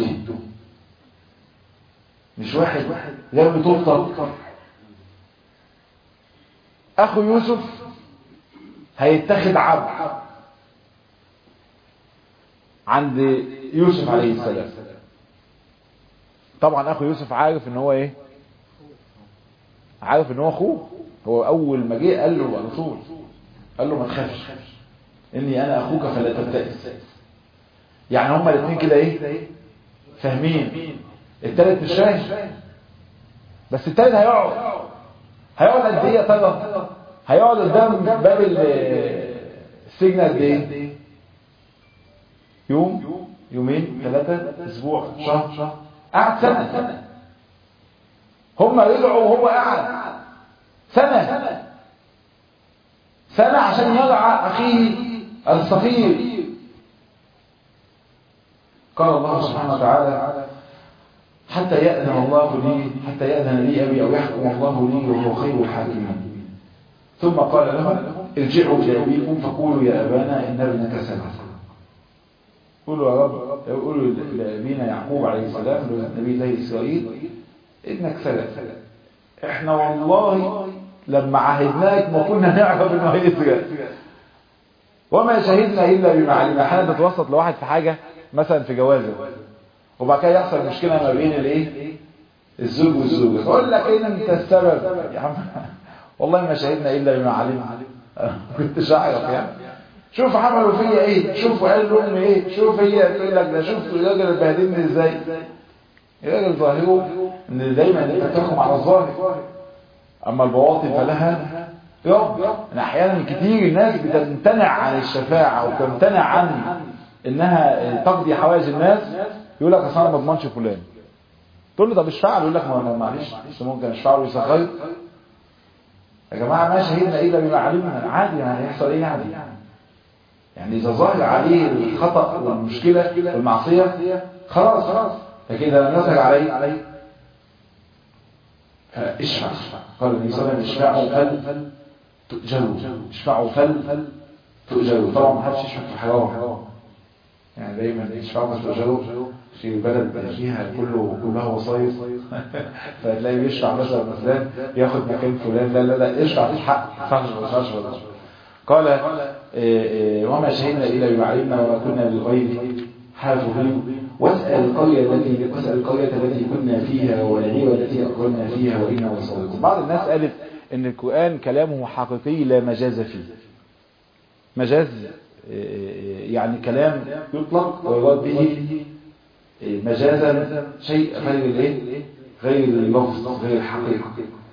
Speaker 2: مش واحد جاب طوبته اخو يوسف هيتخذ عبد عند يوسف عليه السلام طبعا اخو يوسف عارف ان هو ايه عارف ان هو اخوه هو اول ما جه قال له على طول قال له ما تخافش اني انا اخوك فلا تبتئس يعني هما الاثنين كده ايه فاهمين التالت مش فاهم بس التالت هيقعد هيقعد قد ايه يا ترى هيقعد قدام باب السجن قد ايه يوم يومين ثلاثة اسبوع شهر قعد سنة هم رجعوا وهو قعد سنة سنة عشان يرعى أخيه الصغير قال الله سبحانه وتعالى حتى يأذن الله لي حتى يأذن لي أبي أو يحكم الله لي وهو خير الحاكمين ثم قال لهم ارجعوا إلى أبيكم فقولوا يا أبانا إن ابنك سلك قولوا يا رب قولوا لأبينا يعقوب عليه السلام نبي الله إسرائيل إنك سلك إحنا والله لما عهدناك ما كنا نعرف إنه هيسرق وما شهدنا إلا بما علمنا أحيانا بتوسط لواحد في حاجة مثلا في جوازه وبعد كده يحصل مشكلة ما بين الايه الزوج والزوجة تقول لك ايه انت السبب يا عم والله ما شهدنا الا بما علمنا كنت اعرف يعني شوف عملوا فيا ايه شوف قالوا لهم ايه شوف هي تقول لك ده شوف الراجل بهدلني ازاي الراجل ظاهره ان دايما انت بتحكم على الظاهر اما البواطن فلها رب ان احيانا كتير الناس بتمتنع عن الشفاعه وتمتنع عن انها تقضي حوائج الناس يقول لك اصل انا ما اضمنش فلان تقول له طب اشفع له يقول لك ما معلش بس ممكن اشفع له يصغر يا جماعه ما شهدنا الا بما علمنا عادي يعني هيحصل ايه يعني يعني اذا ظهر عليه الخطا والمشكله والمعصيه خلاص خلاص لكن اذا لم يظهر عليه فاشفع قال النبي صلى الله عليه وسلم اشفعوا فل تؤجروا اشفعوا فل تؤجروا طبعا ما حدش يشفع في حرام يعني دايما يشفعوا ما تؤجروا في بلد فيها كله كلها وصايف فتلاقي بيشفع مثلا فلان ياخد مكان فلان لا لا لا اشفع في حق فشل فشل قال وما شهدنا الا بما علمنا وما كنا للغيب حافظين واسال القريه التي واسال القريه التي كنا فيها والعير التي اقبلنا فيها وانا لصادقون بعض الناس قالت ان القران كلامه حقيقي لا مجاز فيه مجاز يعني كلام يطلق ويراد به مجازا شيء غير الايه غير اللفظ غير الحقيقه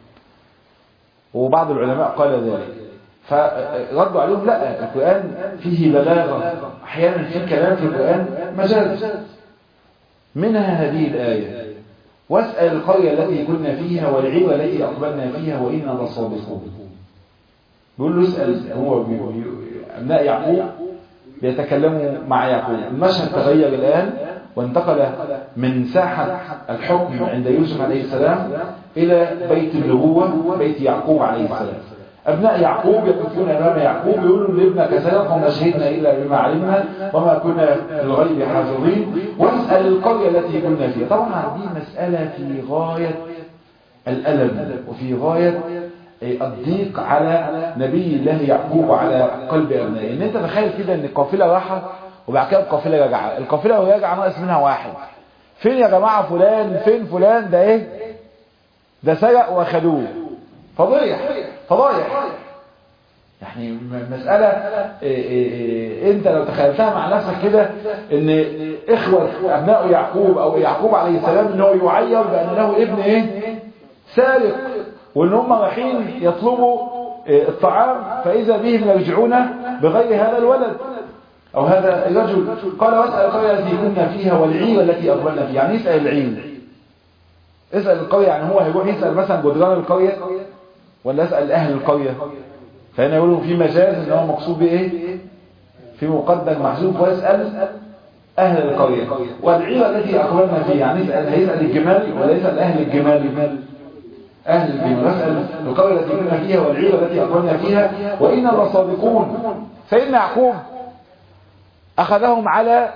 Speaker 2: وبعض العلماء قال ذلك فردوا عليهم لا القرآن فيه بلاغة أحيانا في كلام في القرآن مجاز منها هذه الآية واسأل القرية التي كنا فيها والعير التي أقبلنا فيها وإنا لصادقون بيقول له اسأل هو أبناء يعقوب بيتكلموا مع يعقوب المشهد تغير الآن وانتقل من ساحة الحكم عند يوسف عليه السلام إلى بيت النبوة بيت يعقوب عليه السلام أبناء يعقوب يقفون أمام يعقوب يقولوا لابنك سرق وما شهدنا إلا بما علمنا وما كنا للغيب حافظين واسأل القرية التي كنا فيها طبعا دي مسألة في غاية الألم وفي غاية الضيق على نبي الله يعقوب وعلى قلب أبنائه إن أنت تخيل كده إن القافلة راحة وبعد كده القافلة راجعة القافلة وهي راجعة ناقص منها واحد فين يا جماعة فلان فين فلان ده إيه ده سرق واخدوه فضيح فضايح يعني مسألة إيه إيه إيه انت لو تخيلتها مع نفسك كده ان اخوة ابناء يعقوب او يعقوب عليه السلام انه يعير بان له ابن ايه سارق وان هم رايحين يطلبوا الطعام فاذا بهم يرجعون بغير هذا الولد او هذا الرجل قال واسأل القرية التي كنا فيها والعير التي اقبلنا فيها يعني اسأل العير اسأل القرية يعني هو هيروح يسأل مثلا جدران القرية ولا اسأل اهل القرية فهنا يقولوا في مجاز ان هو مقصود بايه في مقدم محذوف ويسأل اهل القرية والعيرة التي اقبلنا فيها يعني يسأل هيسأل الجمال ولا يسأل اهل الجمال اهل الجمال يسأل القرية التي كنا فيها والعيرة التي اقبلنا فيها وإنا لصادقون سيدنا يعقوب اخذهم على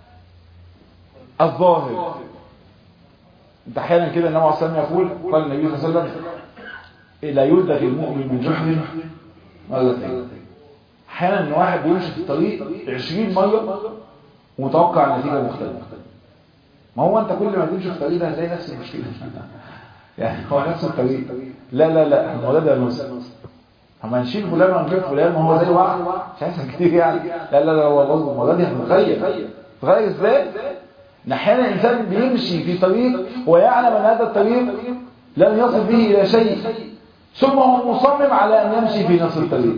Speaker 2: الظاهر انت احيانا كده النبي عليه الصلاه والسلام يقول قال النبي صلى الله عليه وسلم لا يلدغ المؤمن من جحر مرتين احيانا ان واحد بيمشي في الطريق 20 مره ومتوقع نتيجه مختلفه ما هو انت كل ما تمشي في الطريق ده هتلاقي نفس المشكله يعني هو نفس الطريق لا لا لا الموضوع ده نص اما نشيل فلان ونجيب فلان ما هو زي بعض مش عايز كتير يعني لا لا لا هو برضه الموضوع ده هتتغير تغير ازاي؟ ان احيانا الانسان بيمشي في طريق ويعلم ان هذا الطريق لن يصل به الى شيء ثم هو مصمم على ان يمشي في نفس الطريق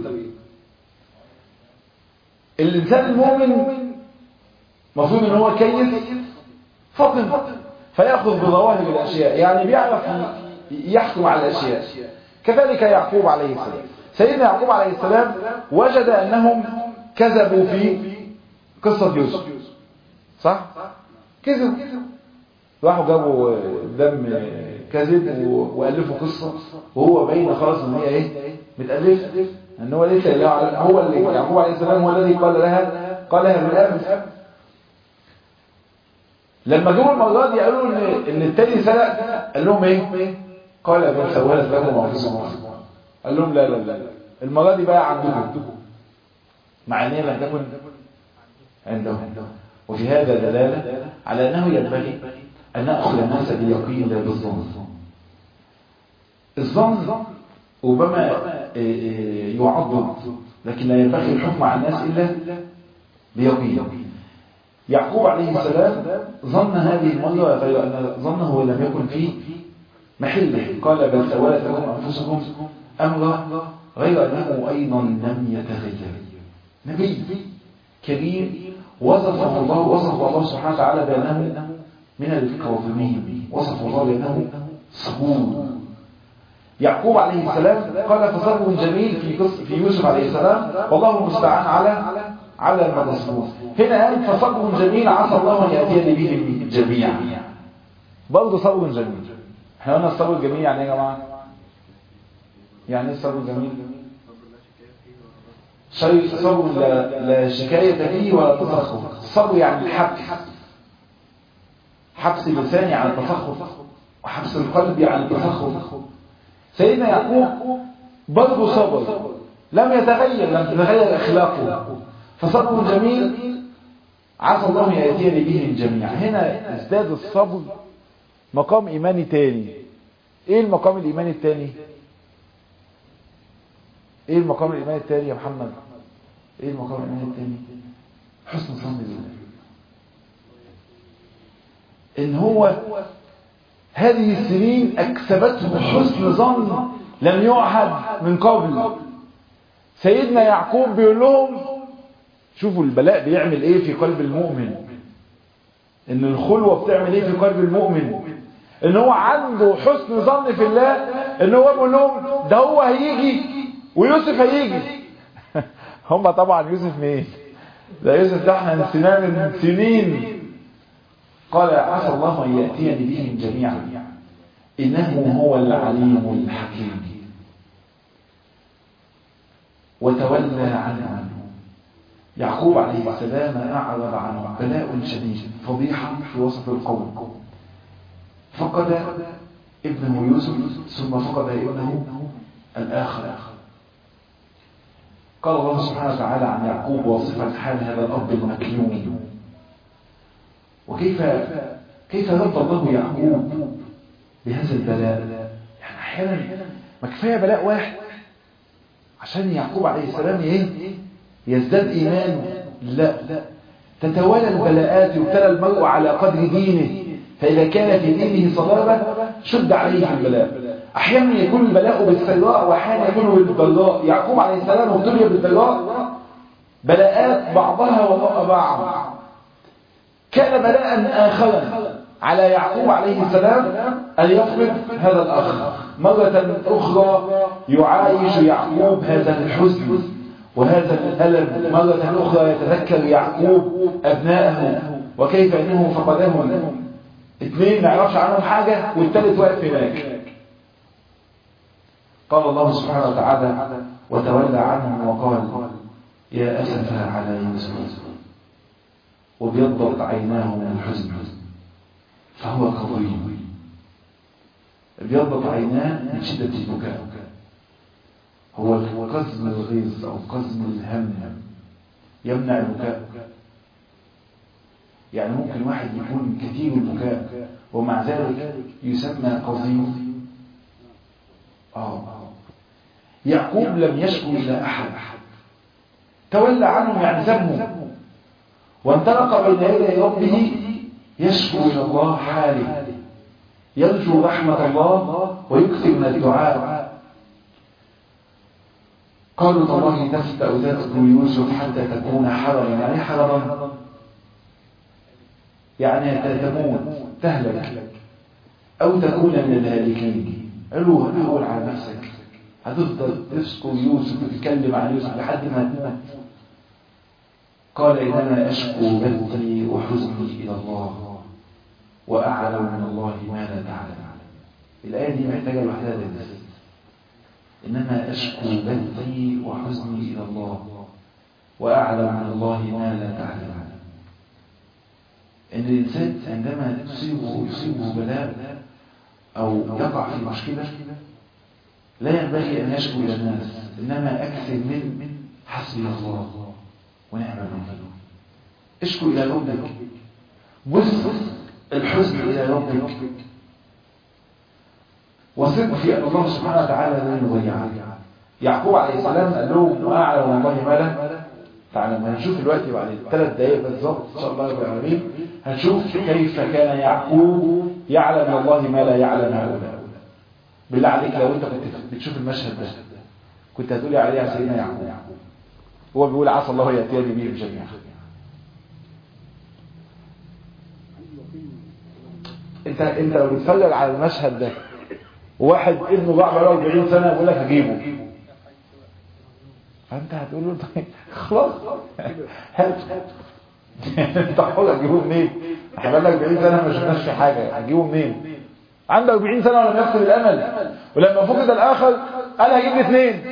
Speaker 2: الانسان المؤمن المفروض ان هو كيس فطن فياخذ بظواهر الاشياء يعني بيعرف يحكم على الاشياء كذلك يعقوب عليه السلام سيدنا يعقوب عليه السلام وجد انهم كذبوا في قصه يوسف صح كذب راحوا جابوا دم كذب و- والفوا قصه وهو باين خلاص ان هي ايه متالفه ان هو ليس إله على- هو اللي يعقوب عليه السلام هو الذي قال لها قال لها بالامس لما جم المره دي قالوا ان ان التاني سرق قال لهم ايه قال بل سولت لكم انفسكم قال لهم لا لا لا لا. المره دي بقى عندكم مع ان هي لم تكن عندهم وفي هذا دلاله على انه ينبغي ان ناخذ الناس باليقين لا بالظن الظن ربما آه، آه، يعضد لكن لا ينبغي الحكم على الناس الا بيقين يعقوب عليه السلام ظن هذه المرة غير أن ظنه لم يكن في محله قال بل سولت لكم أنفسكم أمرا غير أنه أيضا لم يتغير نبي كريم وصفه الله وصف الله سبحانه وتعالى بأنه من الكاظمين وصف الله بأنه صبور يعقوب عليه السلام قال فصبر جميل في قص في يوسف عليه السلام والله المستعان على على ما تصفون هنا قال فصبر جميل عسى الله ان ياتيني به جميعا برضه صبر جميل احنا قلنا الصبر الجميل يعني ايه يا جماعه يعني ايه الصبر الجميل شيء صبر لا, لا شكاية فيه ولا تسخط الصبر يعني الحبس حبس اللسان عن التسخط وحبس القلب عن التسخط سيدنا يعقوب برضه صبر لم يتغير لم تتغير اخلاقه فصبر جميل عسى الله ياتيني بهم جميعا هنا ازداد الصبر مقام ايماني تاني ايه المقام الايماني التاني ايه المقام الايماني التاني يا محمد ايه المقام الايماني التاني حسن ظن بالله ان هو هذه السنين اكسبته حسن ظن لم يعهد من قبل سيدنا يعقوب بيقول لهم شوفوا البلاء بيعمل ايه في قلب المؤمن ان الخلوة بتعمل ايه في قلب المؤمن ان هو عنده حسن ظن في الله ان هو بيقول لهم ده هو هيجي ويوسف هيجي هم طبعا يوسف مين ده يوسف ده احنا نسيناه من سنين قال عسى الله ان ياتيني بهم جميعا انه هو العليم الحكيم وتولى عنهم يعقوب عليه السلام أعرض عنه بلاء شديد فضيحة في وسط القوم فقد ابنه يوسف ثم فقد ابنه الآخر قال الله سبحانه وتعالى عن يعقوب واصفا حال هذا الأب المكلوم وكيف كيف رد الله يعقوب بهذا البلاء يعني أحيانا ما كفاية بلاء واحد عشان يعقوب عليه السلام ايه يزداد إيمانه لا تتوالى البلاءات يبتلى المرء على قدر دينه فإذا كان في دينه صلابة شد عليه في البلاء أحيانا يكون البلاء بالسراء وأحيانا يكون بالضراء يعقوب عليه السلام ابتلي بالضراء بلاءات بعضها وراء بعض كان بلاء آخرا على يعقوب عليه السلام أن يفقد هذا الأخ مرة أخرى يعايش يعقوب هذا الحزن وهذا الألم مرة أخرى يتذكر يعقوب أبناءه وكيف أنه فقدهم اثنين ما يعرفش عنهم حاجة والثالث واقف هناك قال الله سبحانه وتعالى وتولى عنهم وقال يا أسفا على يوسف وبيضت عيناه من الحزن فهو قضيب ابيضت عيناه من شدة البكاء هو قزم الغيظ أو قزم الهم يمنع البكاء يعني ممكن واحد يكون كثير البكاء ومع ذلك يسمى قزيم آه يعقوب لم يشكو إلى أحد تولى عنهم يعني سبهم وانطلق بين يدي ربه يشكو إلى الله حاله يرجو رحمة الله ويكثر من الدعاء قالوا تالله تفتأ تقتل يوسف حتى تكون حرما يعني حرما يعني تموت تهلك أو تكون من الهالكين قالوا هنقول على نفسك هتفضل تذكر يوسف وتتكلم عن يوسف لحد ما تموت قال إنما أشكو بثي وحزني إلى الله وأعلم من الله ما لا تعلم الآية دي محتاجة لوحدها درس إنما أشكو بثي وحزني إلى الله وأعلم من الله ما لا تعلم إن الإنسان عندما تصيبه يصيبه بلاء أو يقع في مشكلة لا ينبغي أن يشكو إلى الناس إنما أكثر من حسبي الله ونعم الوكيل اشكو إلى ربك بص الحزن إلى ربك وثق في أن الله سبحانه وتعالى لا يضيعك يعقوب عليه السلام قال لهم وأعلم والله ما لا تعلم هنشوف دلوقتي بعد ثلاث دقائق بالظبط إن شاء الله رب العالمين هنشوف كيف كان يعقوب يعلم والله ما لا يعلم هؤلاء بالله عليك لو أنت كنت بتشوف المشهد ده كنت هتقولي عليه يا سيدنا يعقوب هو بيقول عسى الله يأتيني بهم جميعا انت انت لو بتتفرج على المشهد ده وواحد ابنه ضاع بقاله 40 سنه يقول لك هجيبه فانت هتقول له طيب خلاص هات انت حر هتجيبه منين؟ احنا بقالنا 40 سنه ما شفناش في حاجه هتجيبه منين؟ عنده 40 سنه ولم يفقد الامل ولما فقد الاخر قال هجيب لي اثنين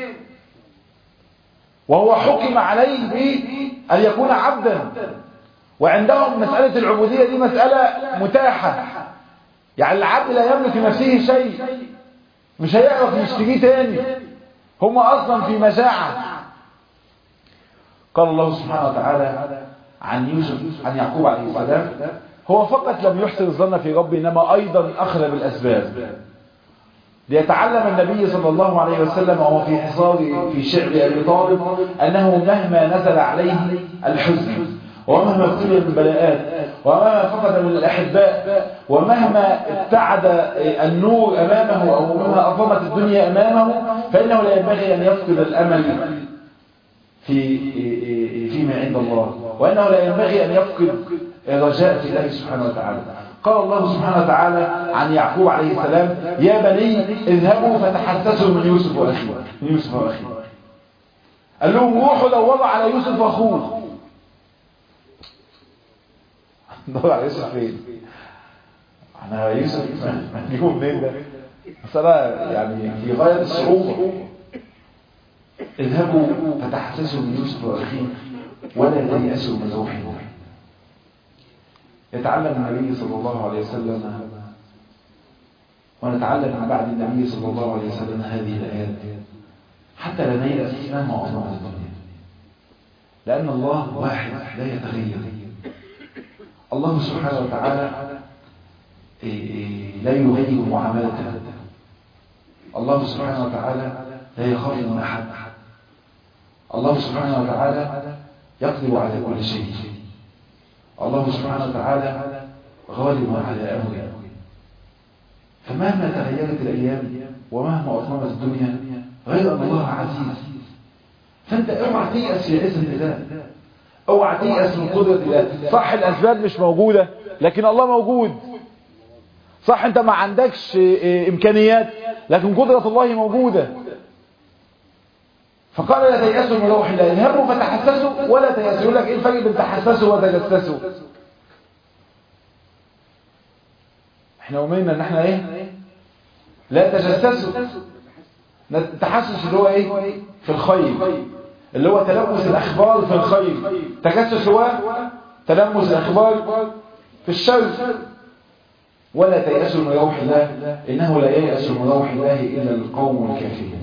Speaker 2: وهو حكم عليه بأن يكون عبدا وعندهم مسألة العبودية دي مسألة متاحة يعني العبد لا يملك نفسه شيء مش هيعرف يشتريه تاني هم أصلا في مشاعة قال الله سبحانه وتعالى عن يوسف عن يعقوب عليه السلام هو فقط لم يحسن الظن في ربه إنما أيضا أخذ بالأسباب ليتعلم النبي صلى الله عليه وسلم وهو في حصار في شعب أبي طالب أنه مهما نزل عليه الحزن ومهما ابتلي من بلاءات ومهما فقد من الأحباء ومهما ابتعد النور أمامه أو مهما أظلمت الدنيا أمامه فإنه لا ينبغي أن يفقد الأمل في فيما عند الله وأنه لا ينبغي أن يفقد الرجاء في الله سبحانه وتعالى قال الله سبحانه وتعالى عن يعقوب عليه السلام يا بني اذهبوا فتحسسوا من يوسف وأخيه من يوسف وأخيه قال لهم روحوا دوروا على يوسف وأخوه دور على يوسف فين احنا يوسف نجيبه منين ده مسألة يعني في غاية الصعوبة اذهبوا فتحسسوا من يوسف وأخيه ولا تيأسوا من روح الله يتعلم النبي صلى الله عليه وسلم ونتعلم من بعد النبي صلى الله عليه وسلم هذه الآيات حتى لا نيأس مهما أصنع الدنيا لأن الله واحد لا يتغير الله سبحانه وتعالى لا يغير معاملته الله سبحانه وتعالى لا يخاف من أحد الله سبحانه وتعالى يقدر على كل شيء الله سبحانه وتعالى غالب على أمره فمهما تغيرت الأيام ومهما أطلمت الدنيا غير أن الله عزيز فأنت اوعى تيأس في عزة الله اوعى تيأس من قدرة الله صح الأسباب مش موجودة لكن الله موجود صح انت ما عندكش امكانيات لكن قدرة الله موجودة فقال لا تيأسوا من روح الله اذهبوا فتحسسوا ولا تيأسوا يقول لك ايه الفرق بين تحسسوا وتجسسوا احنا أمرنا ان احنا ايه لا تجسسوا التحسس اللي هو ايه في الخير اللي هو تلمس الاخبار في الخير تجسس هو تلمس الاخبار في الشر ولا تيأسوا من روح الله انه لا ييأس من روح الله الا القوم الكافرين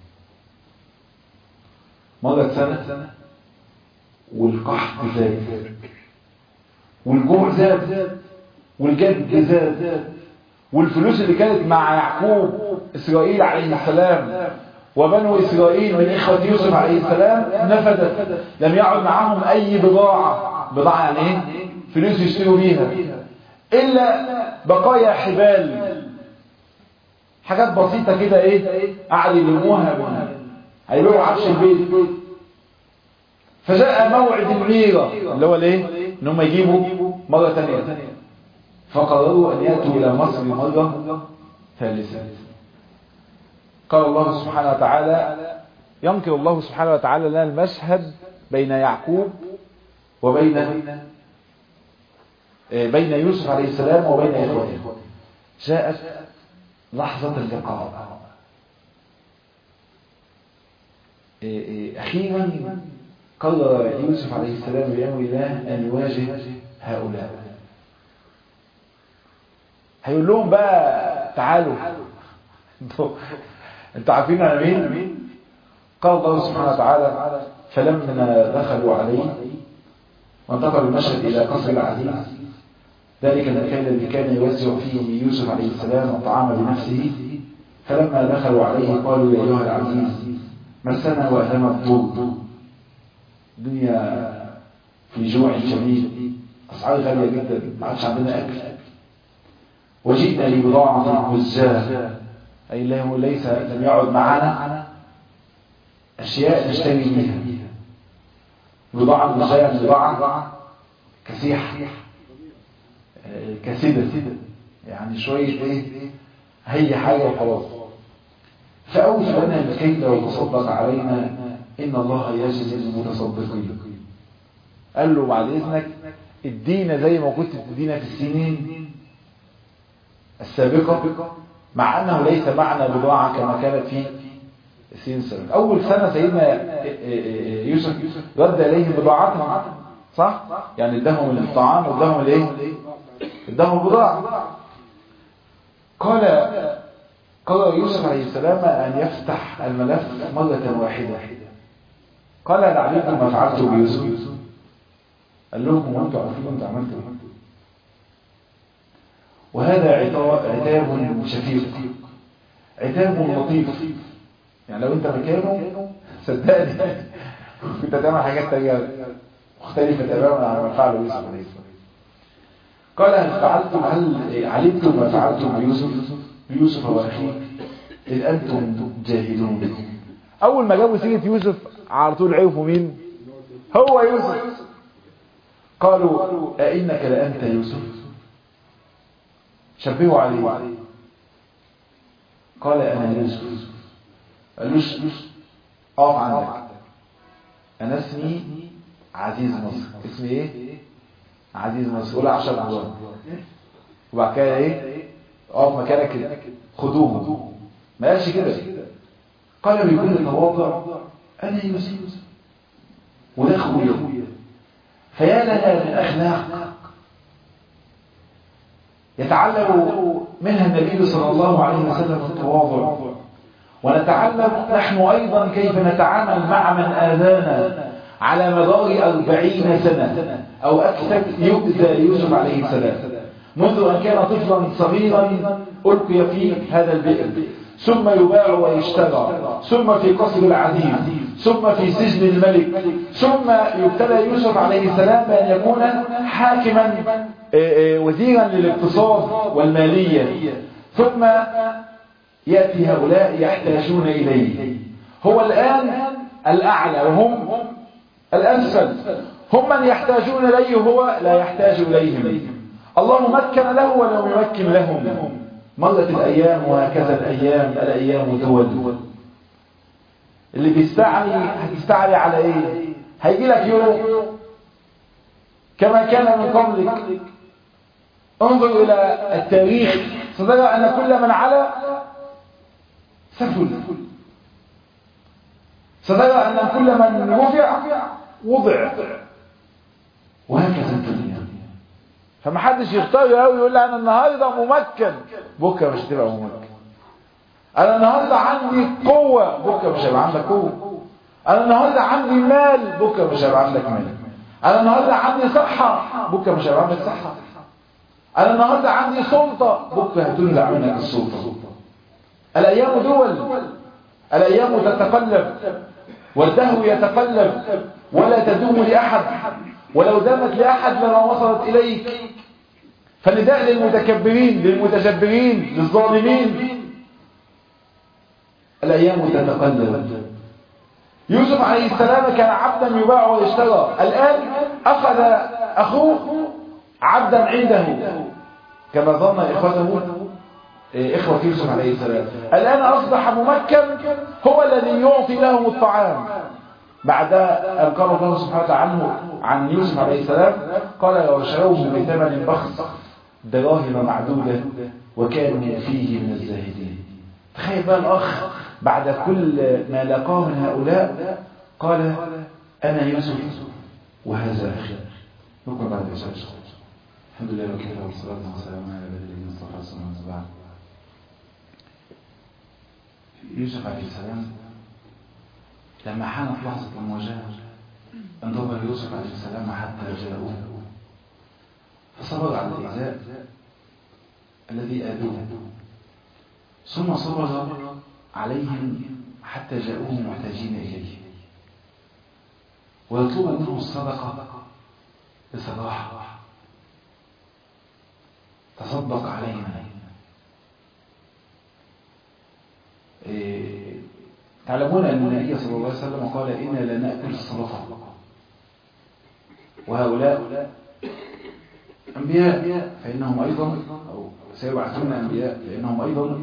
Speaker 2: مرت سنة والقحط زاد والجوع زاد والجد زاد والفلوس اللي كانت مع يعقوب إسرائيل عليه السلام وبنو إسرائيل من إخوة يوسف عليه السلام نفدت لم يعد معهم أي بضاعة بضاعة يعني إيه؟ فلوس يشتروا بيها إلا بقايا حبال حاجات بسيطة كده إيه قعدوا يلموها منها هيبيعوا عفش البيت فجاء موعد الميرة اللي هو الايه ان هم يجيبوا مرة ثانية فقرروا ان يأتوا الى مصر مرة ثالثة قال الله سبحانه وتعالى ينقل الله سبحانه وتعالى لنا المشهد بين يعقوب وبين بين يوسف عليه السلام وبين إخوته جاءت لحظة اللقاء أخيرا قرر يوسف عليه السلام بأمر الله أن يواجه هؤلاء هيقول لهم بقى تعالوا انتوا انتوا عارفين انا مين قال الله سبحانه وتعالى فلما دخلوا عليه وانتقل المشهد الى قصر العزيز ذلك المكان الذي كان يوزع فيه يوسف عليه السلام الطعام بنفسه فلما دخلوا عليه قالوا يا ايها العزيز مسنا واهلنا الضر الدنيا في جوع شديد اسعار غاليه جدا ما عادش عندنا اكل وجئنا لبضاعة مزاة أي له ليس لم يعد معنا أشياء نشتري بها بضاعة مزاة بضاعة كسيح كسدة يعني شوية إيه هي حاجة وخلاص فأوف لنا الكيل وتصدق علينا إن الله يجزي المتصدقين قال له بعد إذنك ادينا زي ما كنت تدينا في السنين السابقة مع أنه ليس معنا بضاعة كما كانت في السنين السابقة أول سنة سيدنا يوسف رد إليهم بضاعتهم صح؟ يعني ادهم الطعام وادهم الايه؟ ادهم البضاعة قال قال يوسف عليه السلام أن يفتح الملف مرة واحدة قال هل علمتم ما فعلتم بيوسف؟ قال لهم وانتم عارفين انتم عملتوا وهذا عتاب شفيق عتاب لطيف يعني لو انت مكانه صدقني كنت هتعمل حاجات تانية مختلفة تماما عن ما فعله يوسف عليه السلام قال هل فعلتم هل علمتم ما فعلتم بيوسف بيوسف واخيه إذ أنتم جاهلون أول ما جابوا سيرة يوسف على طول عرفوا مين هو يوسف قالوا أئنك لأنت يوسف شبهوا عليه قال أنا يوسف قالوش أقف عندك أنا اسمي عزيز مصر اسمي إيه عزيز مصر قول عشر مرات وبعد كده إيه أقف مكانك كده خدوهم ما قالش كده قال بكل تواضع أنا يوسف وده أخويا فيا لنا من أخلاق يتعلم منها النبي صلى الله عليه وسلم التواضع ونتعلم نحن أيضا كيف نتعامل مع من آذانا على مدار أربعين سنة أو أكثر يؤذى يوسف عليه السلام منذ أن كان طفلا صغيرا ألقي في هذا البئر ثم يباع ويشترى ثم في قصر العزيز ثم في سجن الملك ثم يبتلى يوسف عليه السلام بأن يكون حاكما وزيرا للاقتصاد والمالية ثم يأتي هؤلاء يحتاجون إليه هو الآن الأعلى وهم الأسفل هم من يحتاجون إليه وهو لا يحتاج إليهم الله مكن له ولم يمكن لهم مرت الأيام وهكذا الأيام الأيام دول اللي بيستعلي هتستعلي على ايه هيجي لك يوم كما كان من قبلك انظر الى التاريخ سترى ان كل من على سفل سترى ان كل من رفع وضع وهكذا الدنيا فمحدش يختار قوي يقول انا النهارده ممكن بكره مش هتبقى ممكن انا النهارده عندي قوة بكره مش هيبقى عندك قوة انا النهارده عندي مال بكره مش هيبقى عندك مال انا النهارده عندي صحة بكره مش هيبقى عندك صحة انا النهارده عندي سلطة بكره هتنزع منك السلطة الايام دول الايام تتقلب والدهر يتقلب ولا تدوم لاحد ولو دامت لاحد لما وصلت اليك فالنداء للمتكبرين للمتجبرين للظالمين الأيام تتقلب يوسف عليه السلام كان عبدا يباع ويشترى الآن أخذ أخوه عبدا عنده كما ظن إخوته إخوة يوسف عليه السلام الآن أصبح ممكن هو الذي يعطي لهم الطعام بعد أن قال الله سبحانه وتعالى عنه عن يوسف عليه السلام قال وشروه بثمن بخس دراهم معدودة وكانوا فيه من الزاهدين تخيل بقى الأخ بعد كل ما لقاه من هؤلاء قال أنا يوسف وهذا أخي نكون بعد يوسف
Speaker 1: الحمد لله وكفى والصلاة والسلام على عباد الذين اصطفى صلى الله عليه وسلم يوسف عليه السلام لما حانت لحظة المواجهة انتظر يوسف عليه السلام حتى جاءوه فصبر على الإيذاء الذي آذوه ثم صبر عليهم حتى جاءوه محتاجين إليه ويطلب منهم الصدقة بصراحة تصدق علينا
Speaker 2: إيه تعلمون أن النبي صلى الله عليه وسلم قال إنا لا نأكل الصدقة وهؤلاء أنبياء فإنهم أيضا أو سيبعثون أنبياء فإنهم أيضا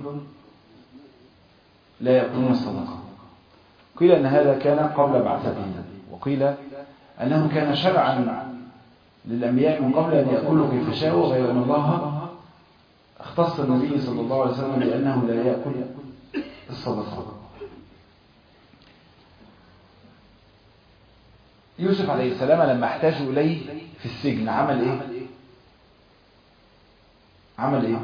Speaker 2: لا يأكلون الصدقة قيل أن هذا كان قبل بعثته وقيل أنه كان شرعا للأنبياء من قبل أن يأكلوا كيف شاءوا غير أن الله اختص النبي صلى الله عليه وسلم بأنه لا يأكل الصدقة يوسف عليه السلام لما احتاجوا إليه في السجن عمل إيه؟ عمل إيه؟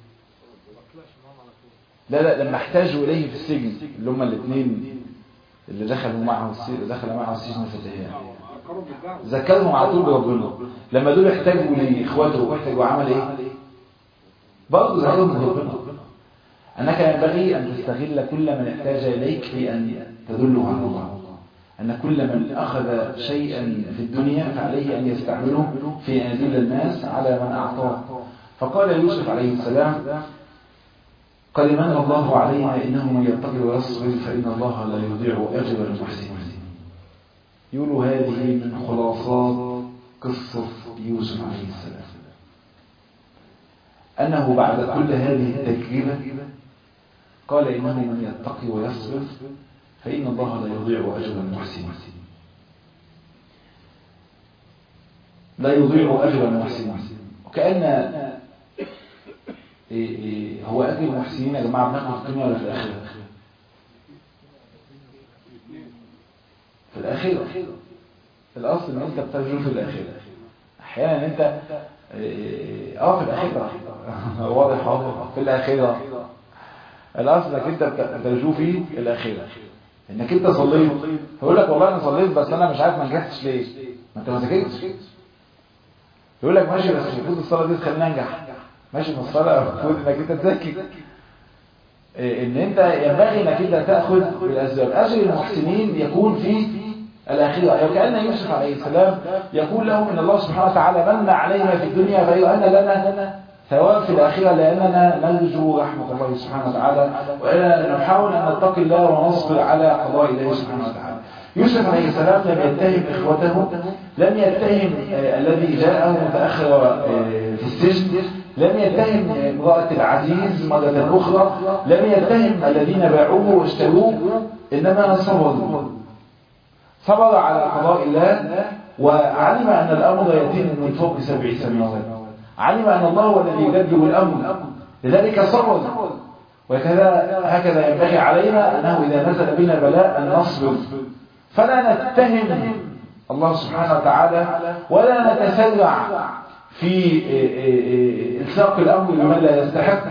Speaker 2: لا لا لما احتاجوا إليه في السجن اللي هم الاثنين اللي دخلوا معه السجن دخل معه السجن فتيان ذكرهم على طول بربنا لما دول احتاجوا لاخواته واحتاجوا عمل ايه برضه ذكرهم بربنا انك ينبغي ان تستغل كل من احتاج اليك في ان تدله على الله ان كل من اخذ شيئا في الدنيا فعليه ان يستعمله في ان يدل الناس على من اعطاه فقال يوسف عليه السلام قد من الله علينا انه من يتقي ويصبر فان الله لا يضيع اجر المحسنين يقولوا هذه من خلاصات قصة يوسف عليه السلام أنه بعد كل هذه التجربة قال إنه من يتقي ويصبر فإن الله لا يضيع أجر المحسنين لا يضيع أجر المحسنين وكأن هو أجر المحسنين يا جماعة بناخد في الدنيا ولا في الآخرة في الآخرة الأصل إن أنت بترجو في الآخرة أحيانا أنت اه في الآخرة واضح اه في الآخرة الأصل إنك أنت بترجو في الآخرة إنك أنت صليت يقول لك والله أنا صليت بس أنا مش عارف ما نجحتش ليه ما أنت ما ذاكرتش يقول لك ماشي بس المفروض الصلاة دي تخليني أنجح ماشي من الصلاة المفروض إنك أنت تذاكر ان انت ينبغي انك انت تاخذ بالاسباب اجر المحسنين يكون في الاخره وكان يوسف عليه السلام يقول لهم ان الله سبحانه وتعالى من علينا في الدنيا غير ان لنا ثواب في الاخره لاننا نرجو رحمه الله سبحانه وتعالى واننا نحاول ان نتقي الله ونصبر على قضاء الله سبحانه وتعالى يوسف عليه السلام لم يتهم اخوته لم يتهم الذي جاءه متاخر في السجن لم يتهم امرأة العزيز مرة أخرى لم يتهم الذين باعوه واشتروه إنما صبروا صبر على قضاء الله وعلم أن الأمر يتم من فوق سبع سماوات علم أن الله هو الذي يدبر الأمر لذلك صبر وكذا هكذا ينبغي علينا أنه إذا نزل بنا بلاء أن نصبر فلا نتهم الله سبحانه وتعالى ولا نتسرع في إلساق الأمر لمن لا يستحق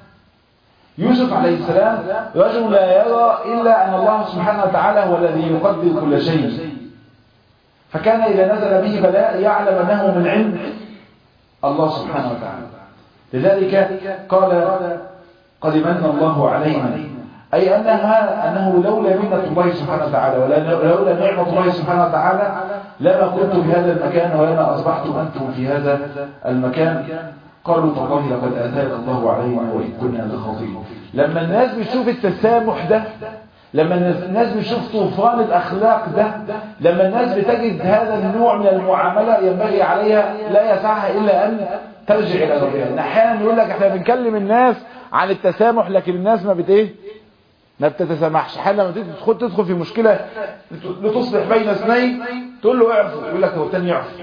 Speaker 2: يوسف عليه السلام رجل لا يرى إلا أن الله سبحانه وتعالى هو الذي يقدر كل شيء فكان إذا نزل به بلاء يعلم أنه من عند الله سبحانه وتعالى لذلك قال قد من الله علينا أي أنها أنه لولا منة الله سبحانه وتعالى ولولا نعمة الله سبحانه وتعالى لما كنت في هذا المكان ولما أصبحتم أنتم في هذا المكان قالوا تالله لقد آتانا الله علينا وإن كنا لخاطئين لما الناس بتشوف التسامح ده لما الناس بتشوف طوفان الأخلاق ده لما الناس بتجد هذا النوع من المعاملة ينبغي عليها لا يسعها إلا أن ترجع إلى ربها أحيانا يقول لك احنا بنكلم الناس عن التسامح لكن الناس ما بت ايه ما بتتسامحش حال لما تيجي تدخل تدخل في مشكلة لتصلح بين اثنين تقول له اعفو يقول لك هو التاني يعفو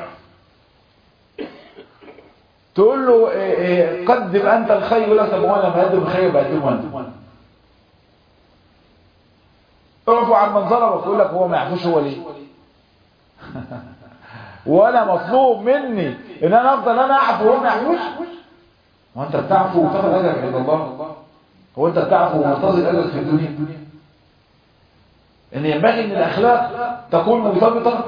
Speaker 2: تقول له إيه إيه قدم انت الخير يقول لك طب وانا ما اقدم الخير بقدمه انا اعفو عن من ظلمك يقول لك هو ما يعفوش هو ليه ولا مطلوب مني ان انا افضل انا اعفو وهو ما يعفوش هو انت بتعفو وتاخد اجرك عند الله هو انت بتعفو ومنتظر اجرك في الدنيا ان ينبغي ان الاخلاق تكون مرتبطه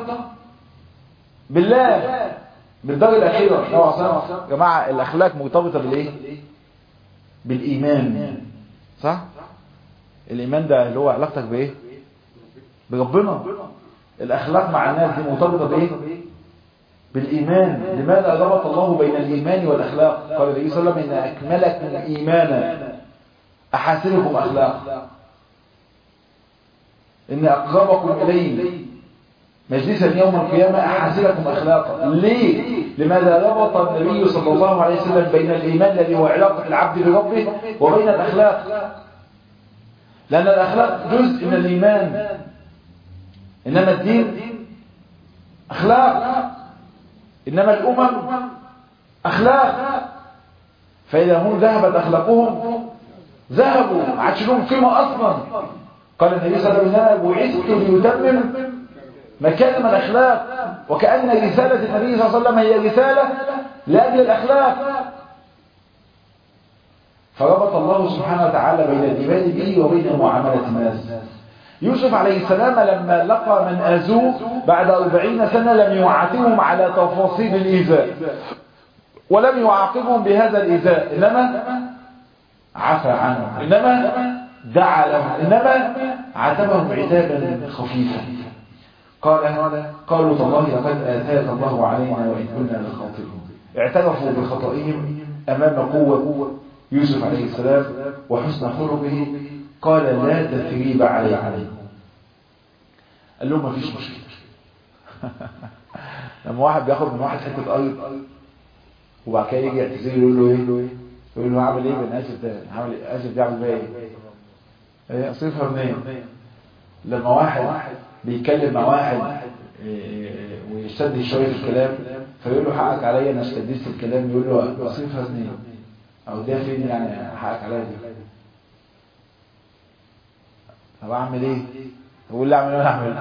Speaker 2: بالله بالدار الاخيره يا جماعه الاخلاق مرتبطه بالايه بالايمان صح الايمان ده اللي هو علاقتك بايه بربنا الاخلاق مع الناس دي مرتبطه بايه بالايمان لماذا ربط الله بين الايمان والاخلاق قال النبي صلى الله عليه وسلم ان اكملكم ايمانا احاسنكم اخلاق ان اقربكم الي مجلسا يوم القيامة أحاسنكم أخلاقا ليه؟ لماذا ربط النبي صلى الله عليه وسلم بين الإيمان الذي هو علاقة العبد بربه وبين الأخلاق لأن الأخلاق جزء من الإيمان إنما الدين أخلاق إنما الأمم أخلاق فإذا هم ذهبت أخلاقهم ذهبوا عادش لهم قيمة أصلا قال النبي صلى الله عليه وسلم بعثت ليتمم مكارم الأخلاق وكأن رسالة النبي صلى الله عليه وسلم هي رسالة لأجل الأخلاق فربط الله سبحانه وتعالى بين الإيمان به وبين معاملة الناس يوسف عليه السلام لما لقى من أذوه بعد أربعين سنة لم يعاتبهم على تفاصيل الإيذاء ولم يعاقبهم بهذا الإيذاء إنما عفى عنهم إنما دعا لهم إنما عاتبهم عتابا خفيفا قال قالوا تالله لقد آتاك الله علينا وإن كنا لخاطئين اعترفوا بخطئهم أمام قوة يوسف عليه السلام وحسن خلقه قال لا تثريب علي عليكم قال لهم ما فيش مشكلة لما واحد بياخد من واحد حتة أرض وبعد كده يجي يعتذر يقول له ايه يقول له هعمل ايه من اسف ده هعمل اسف ده اعمل بيها ايه ايه اصرفها منين لما واحد بيتكلم مع واحد ويستدي شويه في الكلام فيقول له حقك عليا انا استديت الكلام يقول له اصرفها منين او ده فين يعني حقك عليا دي طب اعمل ايه هو اللي اعمل وانا اعمل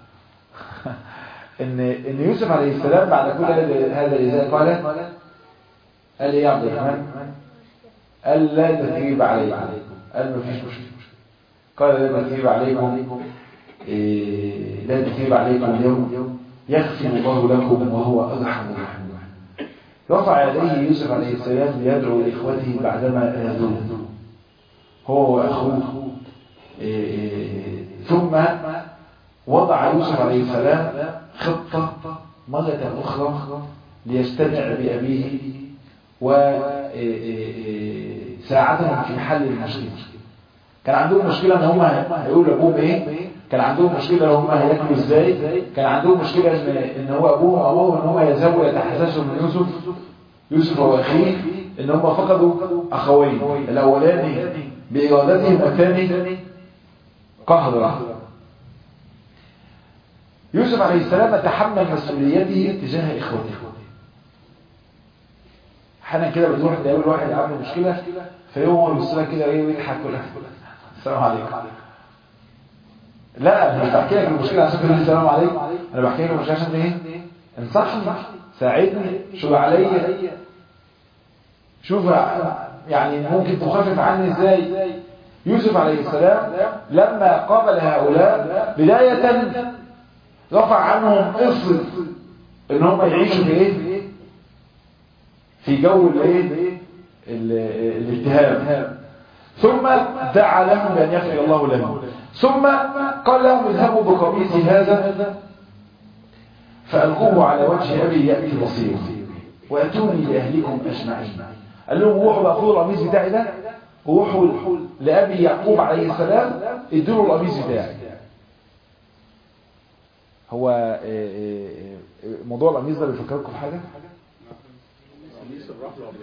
Speaker 2: ان ان يوسف عليه السلام بعد كل هذا الازاء قال قال ايه يا عبد الرحمن قال لا تثريب عليكم قال ما فيش مشكله قال لا تثريب عليكم إيه لا تثريب عليكم اليوم يغفر الله لكم وهو ارحم الراحمين رفع يديه يوسف عليه السلام ليدعو لاخوته بعدما اذوه هو واخوه إيه ثم وضع يوسف عليه السلام خطة مرة أخرى ليستمع بأبيه وساعدهم في حل المشكلة كان عندهم مشكلة ان هم هيقولوا لابوهم ايه كان عندهم مشكلة ان هم هياكلوا ازاي كان عندهم مشكلة ان, إن هو ابوهم وابوهم ان هم يذهبوا يتحسسوا من يوسف يوسف واخيه ان هم فقدوا اخوين الاولاني بارادتهم والثاني قهرا يوسف عليه السلام تحمل مسؤوليته تجاه اخوته احيانا كده بتروح تقابل واحد عنده مشكله فيقوم هو يبص لك كده ايه ويضحك كلها السلام عليكم لا انا مش بحكي لك المشكله عشان تقول لي السلام عليكم انا بحكي لك المشكله عشان ايه انصحني ساعدني شوف عليا شوف يعني ممكن تخفف عني ازاي يوسف عليه السلام لما قابل هؤلاء بدايه رفع عنهم قصة ان هم يعيشوا في ايه في جو الايه الاتهام ثم دعا لهم بان يغفر الله لهم ثم قال لهم اذهبوا بقميصي هذا فالقوه على وجه ابي ياتي بصير واتوني لاهلكم اجمعين قال لهم روحوا بقى خذوا القميص بتاعي ده وروحوا لابي يعقوب عليه السلام ادوا له القميص بتاعي هو موضوع القميص ده بيفكركم في حاجه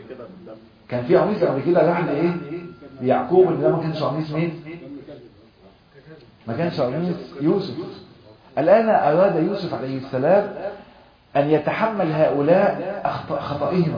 Speaker 2: كان في قميص قبل كده راح لايه ليعقوب ان ده ما كانش قميص مين ما كانش قميص يوسف الآن أراد يوسف عليه السلام أن يتحمل هؤلاء أخط- خطئهم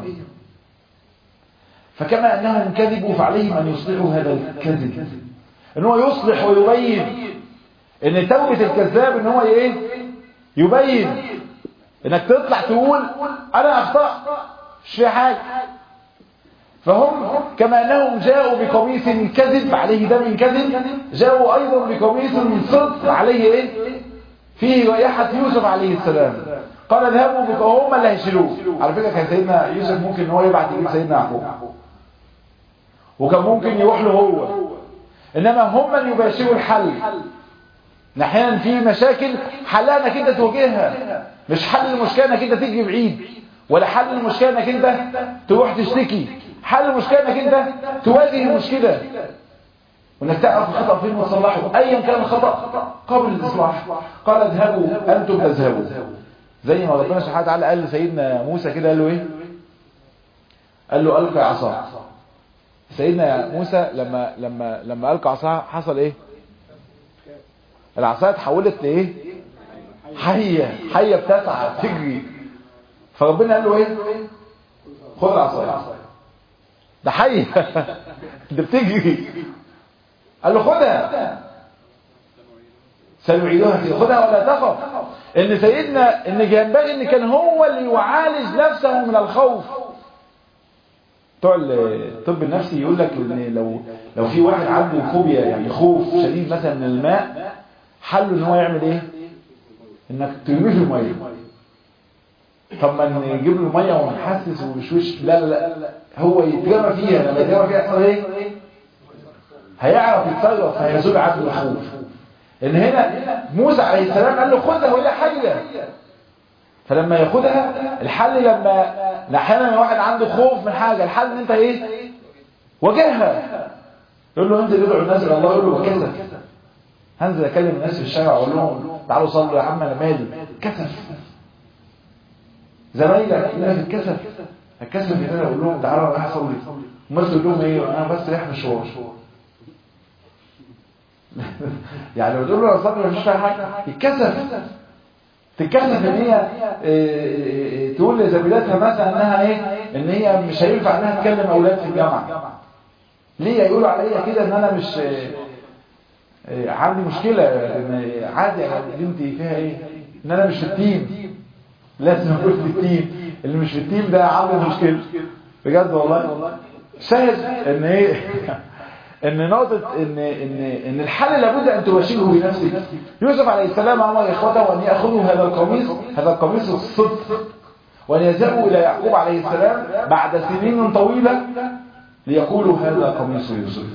Speaker 2: فكما أنهم كذبوا فعليهم أن يصلحوا هذا الكذب أن هو يصلح ويبين أن توبة الكذاب أن هو إيه يبين أنك تطلع تقول أنا أخطأت مش في حاجة فهم كما أنهم جاءوا بقميص كذب عليه دم كذب جاءوا أيضا بقميص صدق عليه إيه فيه رائحة يوسف عليه السلام قال اذهبوا بك هم اللي هيشيلوه على فكرة كان سيدنا يوسف ممكن ان هو يبعت يجيب سيدنا يعقوب وكان ممكن يروح له هو انما هم من يباشروا الحل احيانا في مشاكل حلها انك انت تواجهها مش حل المشكله انك انت تيجي بعيد ولا حل المشكله انك انت تروح تشتكي حل المشكله انك انت تواجه المشكله وانك تعرف الخطا فين وتصلحه ايا كان الخطا قبل الاصلاح قال اذهبوا انتم تذهبوا زي ما ربنا سبحانه وتعالى قال لسيدنا موسى كده قال له ايه قال له القي عصاك سيدنا موسى لما لما لما القى عصاه حصل ايه العصايه اتحولت لايه حيه حيه بتسعى تجري فربنا قال له ايه خد العصايه ده حيه ده بتجري قال له خدها سنعيدها فيه خدها ولا تخف ان سيدنا ان ينبغي ان كان هو اللي يعالج نفسه من الخوف بتوع الطب النفسي يقول لك ان لو لو في واحد عنده فوبيا يعني خوف شديد مثلا من الماء حله ان هو يعمل ايه انك ترميه في الميه طب ما نجيب له ميه ونحسس وشوش لا لا لا هو يتجمع فيها لما يتجمع فيها يحصل ايه هيعرف يتصرف فيزول عنه الخوف ان هنا موسى عليه السلام قال له خذها وهي حيه فلما ياخدها الحل لما احيانا واحد عنده خوف من حاجه الحل ان انت ايه واجهها يقول له انزل ادعو الناس الى الله يقول له وكسف هنزل اكلم الناس في الشارع واقول لهم تعالوا صلوا يا عم انا مالي كسف زمايلك يقول لك الكسف الكسف ان انا اقول لهم تعالوا انا رايح اصلي امال تقول لهم ايه انا بس رايح مشوار يعني لو تقول له اصلي مفيش فيها حاجه يتكسف تتكسف ان هي إيه تقول لزميلاتها مثلا انها ايه ان هي مش هينفع انها تكلم اولاد في الجامعه ليه يقولوا عليا كده ان انا مش إيه عندي مشكله ان عادي انا بنتي فيها ايه ان انا مش في التيم لازم اكون في التيم اللي مش في التيم ده عنده مشكله بجد والله شاهد ان ايه ان نقطة ان ان ان الحل لابد ان تباشره بنفسك يوسف عليه السلام امر اخوته ان ياخذوا هذا القميص هذا القميص الصدق وان يذهبوا الى يعقوب عليه السلام بعد سنين طويلة ليقولوا هذا قميص يوسف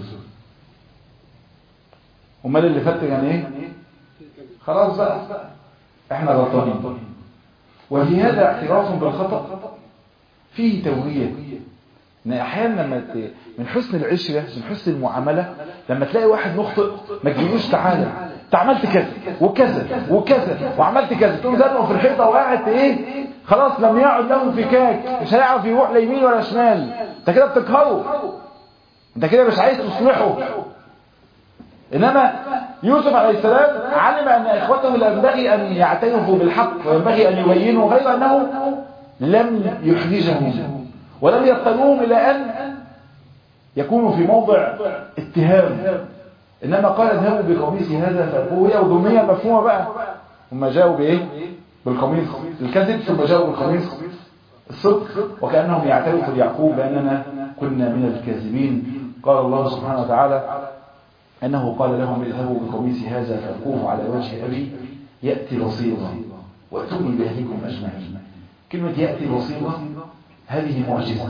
Speaker 2: امال اللي فات يعني ايه خلاص بقى احنا غلطانين وفي هذا اعتراف بالخطأ فيه توهية ان احيانا لما من حسن العشرة من حسن المعاملة لما تلاقي واحد مخطئ ما تجيبوش تعالى انت عملت كذا وكذا وكذا وعملت كذا تقوم زنقه في الحيطة وقاعد ايه خلاص لم يعد له فكاك مش هيعرف يروح لا يمين ولا شمال انت كده بتقهره انت كده مش عايز تصلحه انما يوسف عليه السلام علم ان اخوته لا ينبغي ان يعترفوا بالحق وينبغي ان يبينوا غير انه لم يحرجهم ولم يضطروهم إلى أن يكونوا في موضع اتهام إنما قال اذهبوا بقميص هذا فألقوه هي وضمية مفهومة بقى هم جاءوا بإيه بالقميص الكذب ثم جاءوا بالقميص الصدق وكأنهم يعترفوا ليعقوب بأننا كنا من الكاذبين قال الله سبحانه وتعالى أنه قال لهم اذهبوا بقميص هذا فألقوه على وجه أبي يأتي بصيرا وأتوني بأهلكم أجمعين كلمة يأتي بصيرا هذه معجزة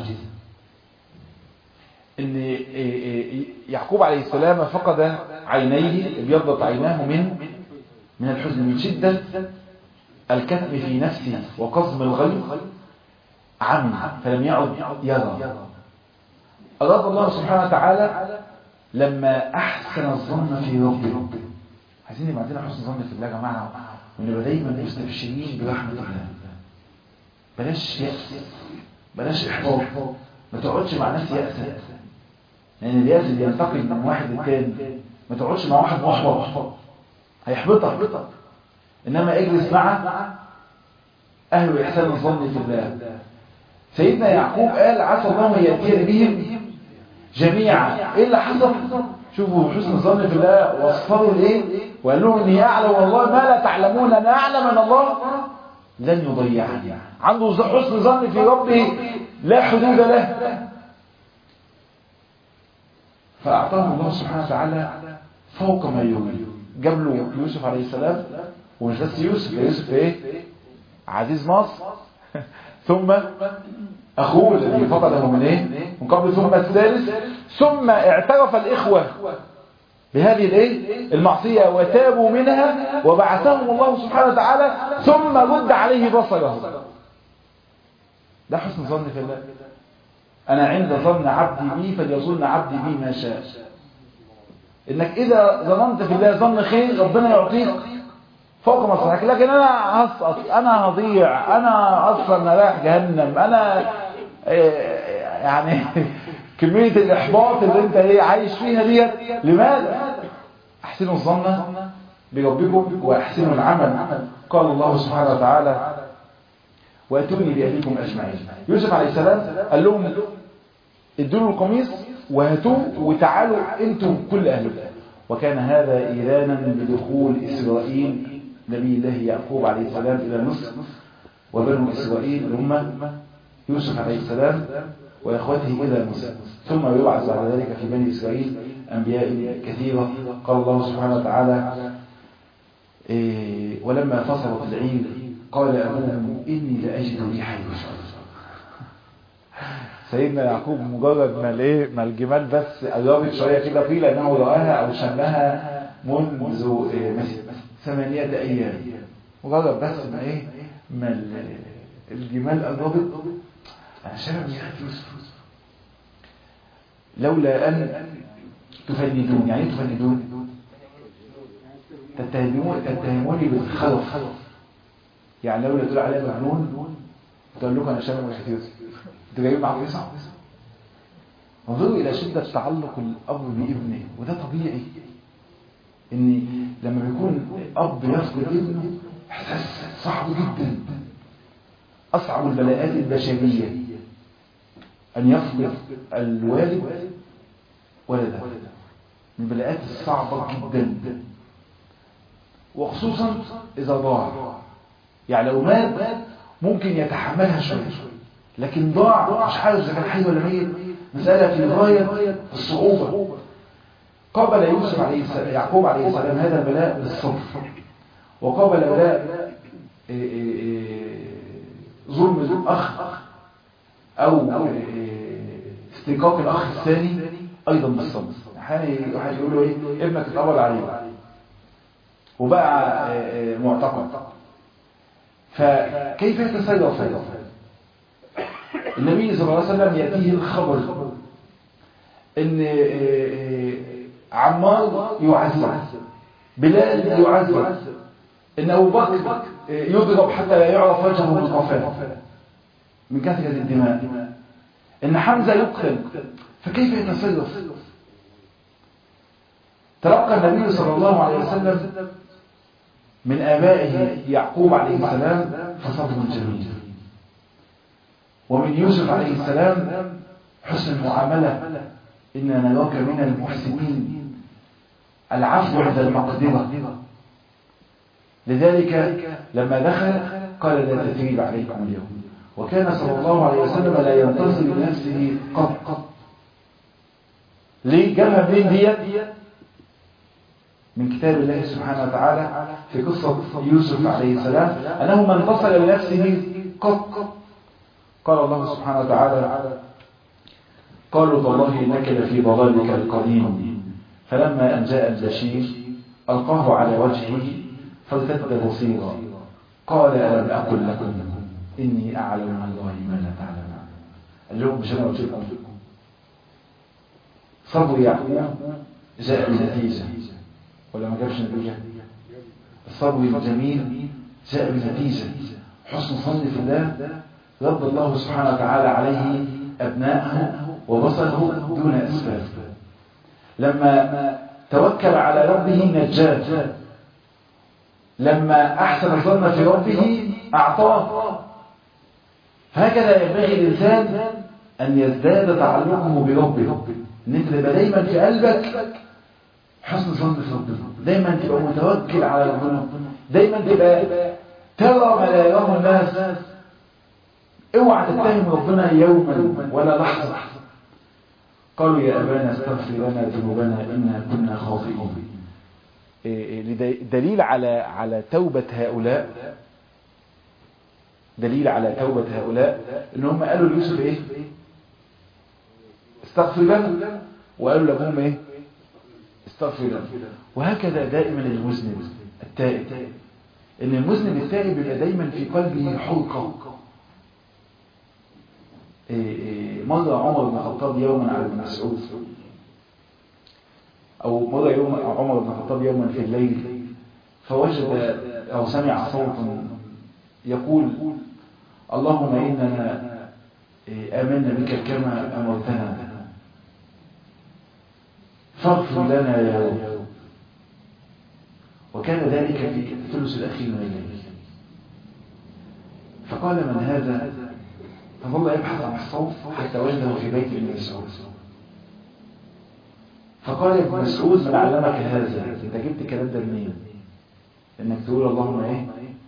Speaker 2: ان يعقوب عليه السلام فقد عينيه ابيضت عيناه من من الحزن من شدة الكتم في نفسه وقزم الغيظ عمي فلم يعد يرى أراد الله سبحانه وتعالى لما أحسن الظن في ربه عايزين يبقى عندنا حسن ظن في الله يا جماعة ونبقى دايما مستبشرين برحمة الله بلاش يأس بلاش احباط ما تقعدش مع ناس يأسة لان اليأس بينتقل من واحد للتاني ما تقعدش مع واحد محبط هيحبطك إنما اجلس مع أهل إحسان الظن في الله سيدنا يعقوب قال عسى الله أن يأتي بهم جميعا إيه اللي حصل شوفوا حسن الظن في الله وصفروا لإيه وقال لهم إني أعلم والله ما لا تعلمون أنا أعلم أن الله لن يضيعني عنده حسن ظن في ربه لا حدود له فأعطاه الله سبحانه وتعالى فوق ما يريد جاب له يوسف عليه السلام ومش بس يوسف يوسف ايه عزيز مصر ثم اخوه الذي فقده من ايه من قبل ثم الثالث ثم اعترف الاخوه بهذه الايه المعصيه وتابوا منها وبعثهم الله سبحانه وتعالى ثم رد عليه بصره ده حسن ظن في الله انا عند ظن عبدي بي فليظن عبدي بي ما شاء انك اذا ظننت في الله ظن خير ربنا يعطيك فوق مصلحتك لكن انا هسقط انا هضيع انا اصلا رايح جهنم انا يعني كمية الاحباط اللي انت ايه عايش فيها ديت لماذا احسنوا الظن بربكم واحسنوا العمل قال الله سبحانه وتعالى واتوني باهلكم اجمعين يوسف عليه السلام قال لهم ادوا له القميص وهاتوه وتعالوا انتم كل اهلكم وكان هذا ايذانا بدخول اسرائيل نبي الله يعقوب عليه السلام الى مصر وبنو اسرائيل اللي هم يوسف عليه السلام واخوته الى مصر ثم يبعث بعد ذلك في بني اسرائيل انبياء كثيره قال الله سبحانه وتعالى إيه ولما فصلت العيد قال ابوهم اني لاجد ريح يوسف سيدنا يعقوب مجرد ما الايه ما الجمال بس قربت شويه كده قيل انه راها او شمها منذ إيه ثمانية ايام مجرد بس ما ايه ما الجمال قربت انا شامم ريحه يوسف لولا ان تفندون يعني ايه تفندون تتهمون تتهموني بالخلف يعني لولا تقول عليا مجنون تقول لكم انا شامم ريحه يوسف انتوا جايين معاكم يصعب انظروا الى شدة تعلق الاب بابنه وده طبيعي ان لما بيكون اب يفقد ابنه احساس صعب جدا اصعب البلاءات البشرية ان يفقد الوالد ولده من البلاءات الصعبة جدا وخصوصا اذا ضاع يعني لو مات ممكن يتحملها شوية لكن ضاع مش عارف اذا كان حي ولا ميت مسألة في غاية الصعوبة قابل يوسف عليه السلام يعقوب عليه السلام هذا البلاء بالصبر وقابل بلاء ظلم الأخ أو استنقاق الأخ الثاني أيضا بالصبر احيانا واحد يقول له ايه ابنك اتقبض عليه وبقى معتقل فكيف يتصرف هذا النبي صلى الله عليه وسلم يأتيه الخبر ان عمار يعذب بلال يعذب ان ابو بكر يضرب حتى لا يعرف وجهه من قفاه من كثرة الدماء ان حمزة يقتل فكيف يتصرف تلقى النبي صلى الله عليه وسلم من آبائه يعقوب عليه السلام فصبر جميل ومن يوسف عليه السلام حسن المعاملة إنا نراك من المحسنين العفو عند المقدرة لذلك لما دخل قال لا تثريب عليكم اليوم وكان صلى الله عليه وسلم لا ينتصر لنفسه قط قط ليه جابها منين ديت من كتاب الله سبحانه وتعالى في قصة يوسف عليه السلام أنه ما انتصر لنفسه قط قال الله سبحانه وتعالى قالوا والله إنك لفي ضلالك القديم فلما أن جاء البشير ألقاه على وجهه فارتد بصيرا قال ألم أقل لكم إني أعلم من الله ما لا تعلمون قال لهم مش أنا قلت لكم صبر يعقوب جاء بنتيجة ولا ما جابش نتيجة الصبر الجميل جاء بنتيجة حسن ظن في الله رد الله سبحانه وتعالى عليه أبناءه وبصره دون أسباب لما توكل على ربه نجاه لما أحسن الظن في ربه أعطاه هكذا ينبغي الإنسان أن يزداد تعلقه بربه أن أنت تبقى دايما في قلبك حسن ظن في ربنا دايما تبقى متوكل على ربنا دايما تبقى ترى ما لا يراه الناس اوعى تتهم ربنا يوما ولا لحظة قالوا يا أبانا استغفر لنا ذنوبنا إنا كنا خاطئين دليل على على توبة هؤلاء دليل على توبة هؤلاء ان هم قالوا ليوسف ايه استغفر لنا وقالوا لابوهم ايه استغفر لنا وهكذا دائما المذنب التائب ان المذنب التائب بيبقى دايما في قلبه حلقة مرة عمر بن الخطاب يوما على ابن مسعود أو مرة يوم عمر بن الخطاب يوما في الليل فوجد أو سمع صوتا يقول اللهم إننا آمنا بك كما أمرتنا فاغفر لنا يا رب وكان ذلك في الثلث الأخير من الليل فقال من هذا فظل يبحث عن الصوت حتى وجده في بيت ابن مسعود فقال ابن مسعود من علمك هذا انت جبت الكلام ده منين انك تقول اللهم ايه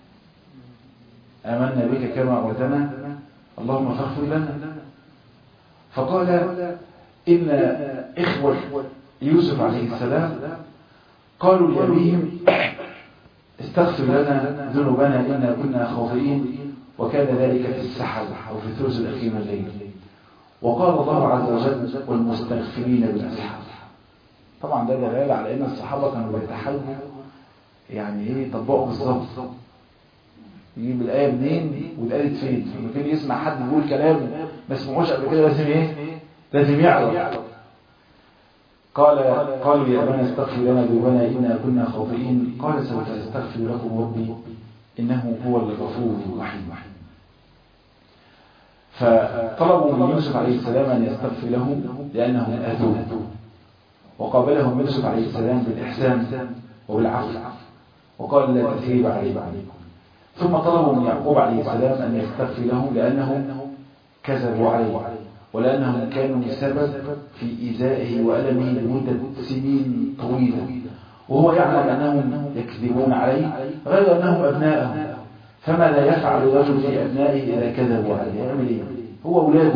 Speaker 2: امنا بك كما امرتنا اللهم فاغفر لنا فقال ان اخوه يوسف عليه السلام قالوا لابيهم استغفر لنا ذنوبنا انا كنا خاطئين وكان ذلك في السحر او في الثلث الاخير من الليل وقال الله عز وجل والمستغفرين بالاسحار طبعا ده دلاله على ان الصحابه كانوا بيتحاولوا يعني ايه يطبقوا بالظبط يجيب الايه منين واتقالت فين لما كان يسمع حد بيقول كلام ما سمعوش قبل كده لازم ايه لازم يعرف قال قالوا يا ابانا استغفر لنا ذنوبنا انا كنا خاطئين قال سوف استغفر لكم ربي انه هو الغفور الرحيم فطلبوا من يوسف عليه السلام ان يستغفر لهم لانهم اذوه وقابلهم يوسف عليه السلام بالإحسان وبالعفو وقال لا تثريب عليكم ثم طلبوا من يعقوب عليه السلام أن يستغفر لهم لأنهم كذبوا عليه ولأنهم كانوا سبب في إيذائه وألمه لمدة سنين طويلة وهو يعلم أنهم يكذبون عليه غير أنهم أبناءه فما لا يفعل الرجل في أبنائه إذا كذبوا عليه يعمل إيه هو أولاده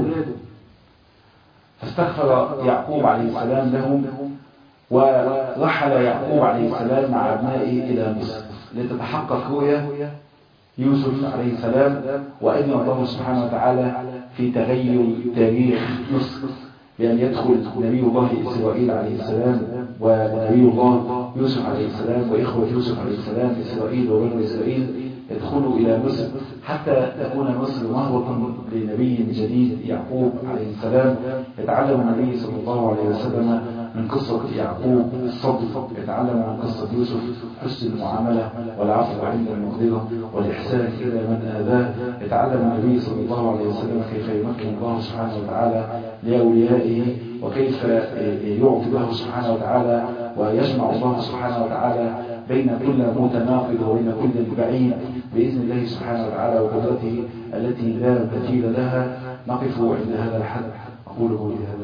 Speaker 2: فاستغفر يعقوب عليه السلام لهم ورحل يعقوب عليه السلام مع أبنائه إلى مصر لتتحقق رؤيا يوسف عليه السلام وأذن الله سبحانه وتعالى في تغير تاريخ مصر بأن يدخل نبي الله إسرائيل عليه السلام ونبي الله يوسف عليه السلام وإخوة يوسف عليه السلام إسرائيل وبنو إسرائيل يدخلوا إلى مصر حتى تكون مصر مهبطا لنبي جديد يعقوب عليه السلام يتعلم النبي صلى الله عليه وسلم من قصة يعقوب الصبر يتعلم من قصة يوسف حسن المعاملة والعفو عند المقدرة والإحسان إلى من آذاه يتعلم النبي صلى الله عليه وسلم كيف يمكن الله سبحانه وتعالى لأوليائه وكيف يعطي الله سبحانه وتعالى ويجمع الله سبحانه وتعالى بين كل متناقض وبين كل بعيد بإذن الله سبحانه وتعالى وقدرته التي لا مثيل لها نقف عند هذا الحد أقول قولي هذا